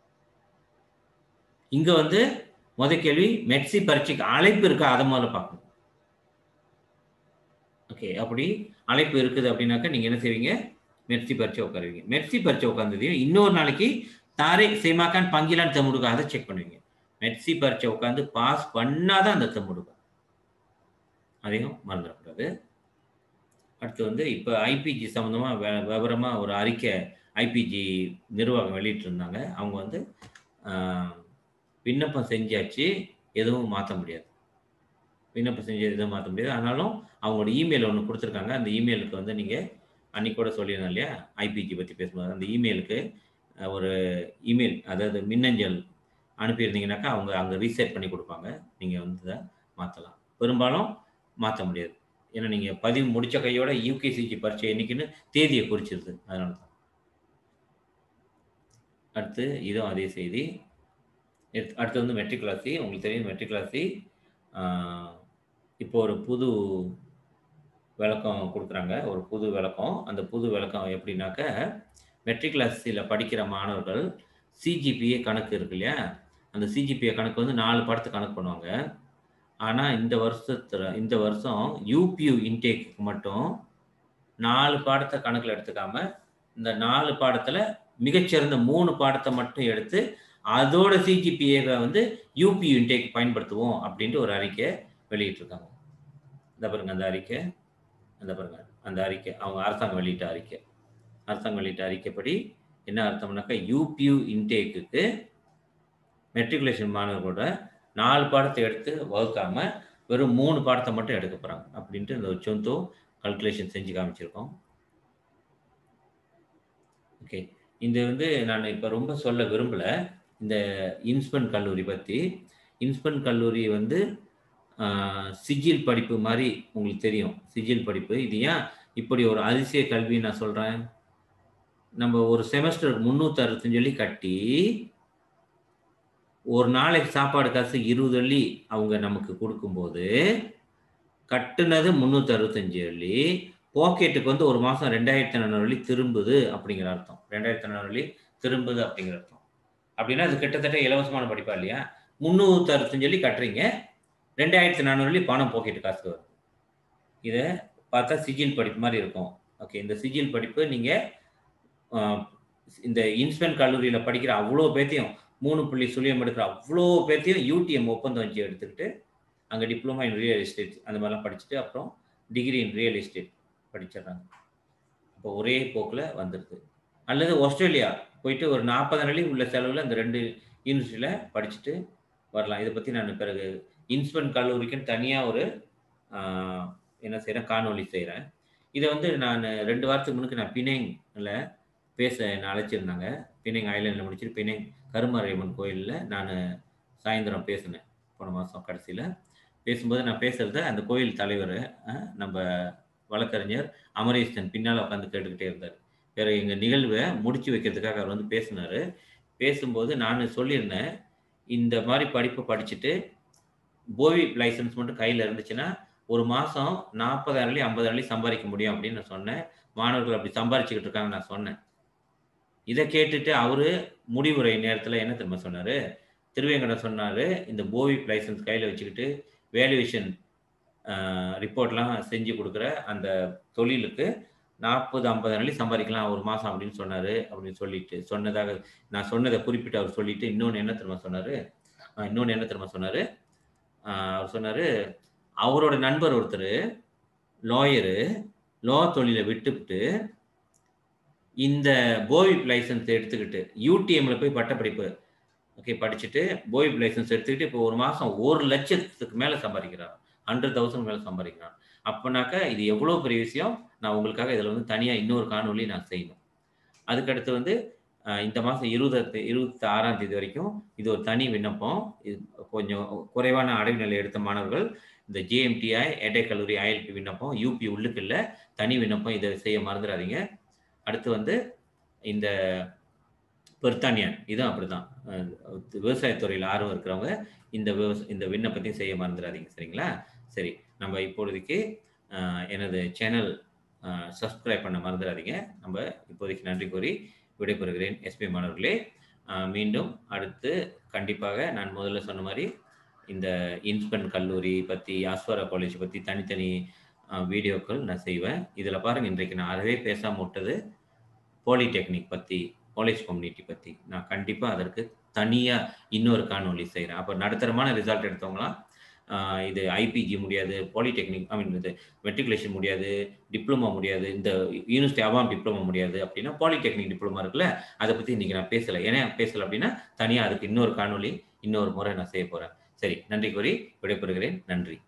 இங்கே வந்து முத கேள்வி மெட்சி பரீட்சைக்கு அழைப்பு இருக்கா அதை முதல்ல பார்க்கணும் ஓகே அப்படி அழைப்பு இருக்குது அப்படின்னாக்கா நீங்கள் என்ன செய்வீங்க மெர்சி பரீட்சை உட்காருவீங்க மெர்சி பரீட்சை உட்காந்துதையும் இன்னொரு நாளைக்கு தாரே சேமாக்கான் பங்கிலான் தம்முடுக்கா அதை செக் பண்ணுவீங்க மெட்சி பரீட்சை உட்காந்து பாஸ் பண்ணாதான் அந்த தம்முடுக்கா அதையும் மறந்துடக்கூடாது அடுத்து வந்து இப்போ ஐபிஜி சம்மந்தமாக விவரமாக ஒரு அறிக்கை ஐபிஜி நிர்வாகம் வெளியிட்டு இருந்தாங்க அவங்க வந்து விண்ணப்பம் செஞ்சாச்சு எதுவும் மாற்ற முடியாது விண்ணப்பம் செஞ்சு எதுவும் மாற்ற முடியாது ஆனாலும் அவங்களோட இமெயில் ஒன்று கொடுத்துருக்காங்க அந்த இமெயிலுக்கு வந்து நீங்கள் அன்னைக்கு கூட சொல்லியிருந்தோம் இல்லையா ஐபிஜி பற்றி பேசும்போது அந்த இமெயிலுக்கு ஒரு இமெயில் அதாவது மின்னஞ்சல் அனுப்பியிருந்தீங்கன்னாக்கா அவங்க அங்கே ரீசெட் பண்ணி கொடுப்பாங்க நீங்கள் வந்து இதை மாற்றலாம் பெரும்பாலும் மாற்ற முடியாது ஏன்னா நீங்கள் பதிவு முடித்த கையோட யூகேசிஜி பரீட்சை என்னைக்குன்னு தேதியை குறிச்சிருது அதனால தான் அடுத்து இதுவும் அதே செய்தி அடுத்து வந்து மெட்ரிகுலாசி உங்களுக்கு தெரியும் மெட்ரிகுலாசி இப்போ ஒரு புது விளக்கம் கொடுக்குறாங்க ஒரு புது விளக்கம் அந்த புது விளக்கம் எப்படின்னாக்க மெட்ரிகுலாசியில் படிக்கிற மாணவர்கள் சிஜிபிஏ கணக்கு இருக்கு இல்லையா அந்த சிஜிபிஏ கணக்கு வந்து நாலு பாடத்தை கணக்கு பண்ணுவாங்க ஆனால் இந்த வருஷத்துல இந்த வருஷம் யூபியூ இன்டேக்கு மட்டும் நாலு பாடத்தை கணக்கில் எடுத்துக்காம இந்த நாலு பாடத்தில் மிகச்சிறந்த மூணு பாடத்தை மட்டும் எடுத்து அதோட சிஜிபிஏவை வந்து யூபியூ இன்டேக் பயன்படுத்துவோம் அப்படின்ட்டு ஒரு அறிக்கை வெளியிட்டிருக்காங்க இந்த பாருங்க அந்த அறிக்கை அந்த பாருங்க அந்த அறிக்கை அவங்க அரசாங்கம் வெளியிட்ட அறிக்கை அரசாங்கம் வெளியிட்ட அறிக்கைப்படி என்ன அர்த்தம்னாக்கா யூபியூ இன்டேக்குக்கு மெட்ரிகுலேஷன் மாணவர்களோட நாலு பாடத்தை எடுத்து வகுக்காம வெறும் மூணு பாடத்தை மட்டும் எடுக்க போகிறாங்க அப்படின்ட்டு இந்த சொந்தோ கல்குலேஷன் செஞ்சு காமிச்சிருக்கோம் ஓகே இந்த வந்து நான் இப்போ ரொம்ப சொல்ல விரும்பலை இந்த இன்ஸ்பென்ட் கல்லூரி பற்றி இன்ஸ்பென்ட் கல்லூரி வந்து ஆ, சிஜில் படிப்பு மாரி உங்களுக்கு தெரியும். சிஜில் படிப்பு. இது ஏன் இப்படி ஒரு அதிசய கல்வி நான் சொல்றேன்? நம்ம ஒரு செமஸ்டருக்கு 365 வெள்ளி கட்டி ஒரு நாளைக்கு சாப்பாடு காசு 20 வெள்ளி அவங்க நமக்கு குடுக்கும்போது, கட்டுனது 365 வெள்ளி, பாக்கெட்டுக்கு வந்து ஒரு மாசம் 2400 வெள்ளி திரும்புது அப்படிங்கிற அர்த்தம். 2400 வெள்ளி திரும்புது அப்படிங்கிற அர்த்தம். அப்படின்னா, அது கிட்டத்தட்ட இலவசமான படிப்பா இல்லையா? 365 வெள்ளி கட்டுறீங்க. 2400 வெள்ளி பணம் பாக்கெட் காசுக்கு வருது. இத பார்த்தா சிஜில் படிப்பு மாரி இருக்கும். ஓகே. இந்த சிஜில் படிப்பு நீங்க அ இந்த இன்ஸ்பென்ட் கல்லூரியில படிக்கிற அவ்ளோ பேத்தையும் 3.0 எடுக்கிற அவ்ளோ பேத்தையும் யூடிஎம் ஒப்பந்தம் வச்சு எடுத்துக்கிட்டு, அங்க டிப்ளோமா இன் ரியல் எஸ்டேட் அந்த மாரிலாம் படிச்சுட்டு, அப்புறம் டிகிரி இன் ரியல் எஸ்டேட் படிச்சிடுறாங்க. அப்போ ஒரே போக்குல வந்துருது. அல்லது ஆஸ்திரேலியா போயிட்டு ஒரு 40 வெள்ளி உள்ள செலவுல அந்த 2 யூனிவர்சிட்டில படிச்சுட்டு வரலாம். இத பத்தி நான் பிறகு இன்ஸ்பென்ட் கல்லூரிக்குன்னு தனியா ஒரு ஆ என்ன செய்றேன், காணொளி செய்றேன். இத வந்து நானு 2 வாரத்துக்கு முன்னுக்கு நான் பினாங்ல பேச என்ன அழைச்சிருந்தாங்க. பினாங் ஐலேண்ட்ல முடிச்சுட்டு பினாங் கருமாரியம்மன் கோயில்ல நானு சாயந்தரம் பேசினேன். போன மாசம் கடைசியில. பேசும்போது நான் பேசுறத அந்த கோயில் தலைவரு அ நம்ப வழக்கறிஞர் அமரேசன் பின்னால உட்கார்ந்து கேட்டுக்கிட்டே இருந்தாரு. வேற எங்க நிகழ்வ முடிச்சு வைக்கிறதுக்காக அவர் வந்து பேசினாரு. பேசும்போது நானு சொல்லியிருந்தேன், இந்த மாரி படிப்பு படிச்சுட்டு, போவி லைசென்ஸ் மட்டும் கையில இருந்துச்சுன்னா, ஒரு மாசம் 40,000 வெள்ளி 50,000 வெள்ளி சம்பாரிக்க முடியும் அப்படின்னு நான் சொன்னேன். மாணவர்கள் அப்படி சம்பாரிச்சுக்கிட்டு இருக்காங்கன்னு நான் சொன்னேன். இத கேட்டுட்டு அவரு முடிவுரை நேரத்துல என்ன தெரியுமா சொன்னாரு? திருவேங்கடம் சொன்னாரு, இந்த போவி லைசென்ஸ் கையில வச்சுக்கிட்டு வேல்யூவேஷன் அ ரிப்போர்ட்லாம் செஞ்சு குடுக்குற அந்த தொழிலுக்கு 40, 50,000 வெள்ளி சம்பாரிக்கலாம் ஒரு மாசம் அப்படின்னு சொன்னாரு. அப்படின்னு சொல்லிட்டு சொன்னதாக நான் சொன்னத குறிப்பிட்டு அவர் சொல்லிட்டு, இன்னொன்னு என்ன தெரியுமா சொன்னாரு? அ இன்னொன்னு என்ன தெரியுமா சொன்னாரு? அ அவர் சொன்னாரு, அவரோட நண்பர் ஒருத்தரு லாயரு, லா தொழில விட்டுப்புட்டு இந்த போவிப் லைசென்ஸ் எடுத்துக்கிட்டு, யூடிஎம்ல போய் பட்டப்படிப்பு ஓகே படிச்சுட்டு, போவிப் லைசென்ஸ் எடுத்துக்கிட்டு, இப்போ ஒரு மாசம் 1,00,000த்துக்கு மேல சம்பாரிக்கிறாராம். 100,000 மேல சம்பாரிக்கிறாராம். அப்பனாக்கா இது எவ்வளோ பெரிய விஷயம். நான் உங்களுக்காக இதுல வந்து தனியா இன்னொரு காணொளி நான் செய்யணும். அதுக்கு அடுத்து வந்து அ இந்த மாசம் 20 26ஆம் தேதி வரைக்கும் இது ஒரு தனி விண்ணப்பம். இது கொஞ்சம் குறைவான அடைவு நிலை எடுத்த மாணவர்கள் இந்த ஜேஎம்டிஐ, எடெக் கல்லூரி ஐஎல்பி விண்ணப்பம், யூபி உள்ளுக்கு இல்ல. தனி விண்ணப்பம் இத செய்ய மறந்துறாதீங்க. அடுத்து வந்து இந்த பெர்த்தானியன் இதுவும் அப்படிதான். அ விவசாயத் துறையில ஆர்வம் இருக்கிறவங்க இந்த விவச இந்த விண்ணப்பத்தையும் செய்ய மறந்துறாதீங்க. சரிங்களா? சரி. நம்ம இப்பொழுதைக்கு அ எனது சேனல் அ சப்ஸ்கிரைப் பண்ண மறந்துறாதீங்க. நம்ப இப்போதைக்கு நன்றி கூறி விடைபெறுகிறேன். எஸ்பி மாணவர்களே! அ மீண்டும் அடுத்து கண்டிப்பாக நான் முதல்ல சொன்ன மாரி, இந்த இன்ஸ்பென்ட் கல்லூரி பத்தி, ஆஸ்வாரா காலேஜ் பத்தி தனித்தனி அ வீடியோக்கள் நான் செய்வேன். இதுல பாருங்க இன்றைக்கு நான் அறவே பேசாம உட்டது, பாலிடெக்னிக் பத்தி, காலேஜ் கம்யூனிட்டி பத்தி. நான் கண்டிப்பா அதற்கு தனியா இன்னொரு காணொளி செய்றேன். அப்ப நடுத்தரமான ரிசல்ட் எடுத்தவங்கலாம், அ இது ஐபிஜி முடியாது, பாலிடெக்னிக் ஐ மீன் இது மெட்ரிகுலேஷன் முடியாது, டிப்ளோமா முடியாது, இந்த யூனிவர்சிட்டி அவாம் டிப்ளோமா முடியாது அப்படின்னா, பாலிடெக்னிக் டிப்ளோமா இருக்குல்ல, அத பத்தி இன்னைக்கு நான் பேசல. ஏன் பேசல அப்படின்னா, தனியா அதுக்கு இன்னொரு காணொளி, இன்னொரு முறை நான் செய்யப் போறேன். சரி. நன்றி கூறி விடைபெறுகிறேன். நன்றி.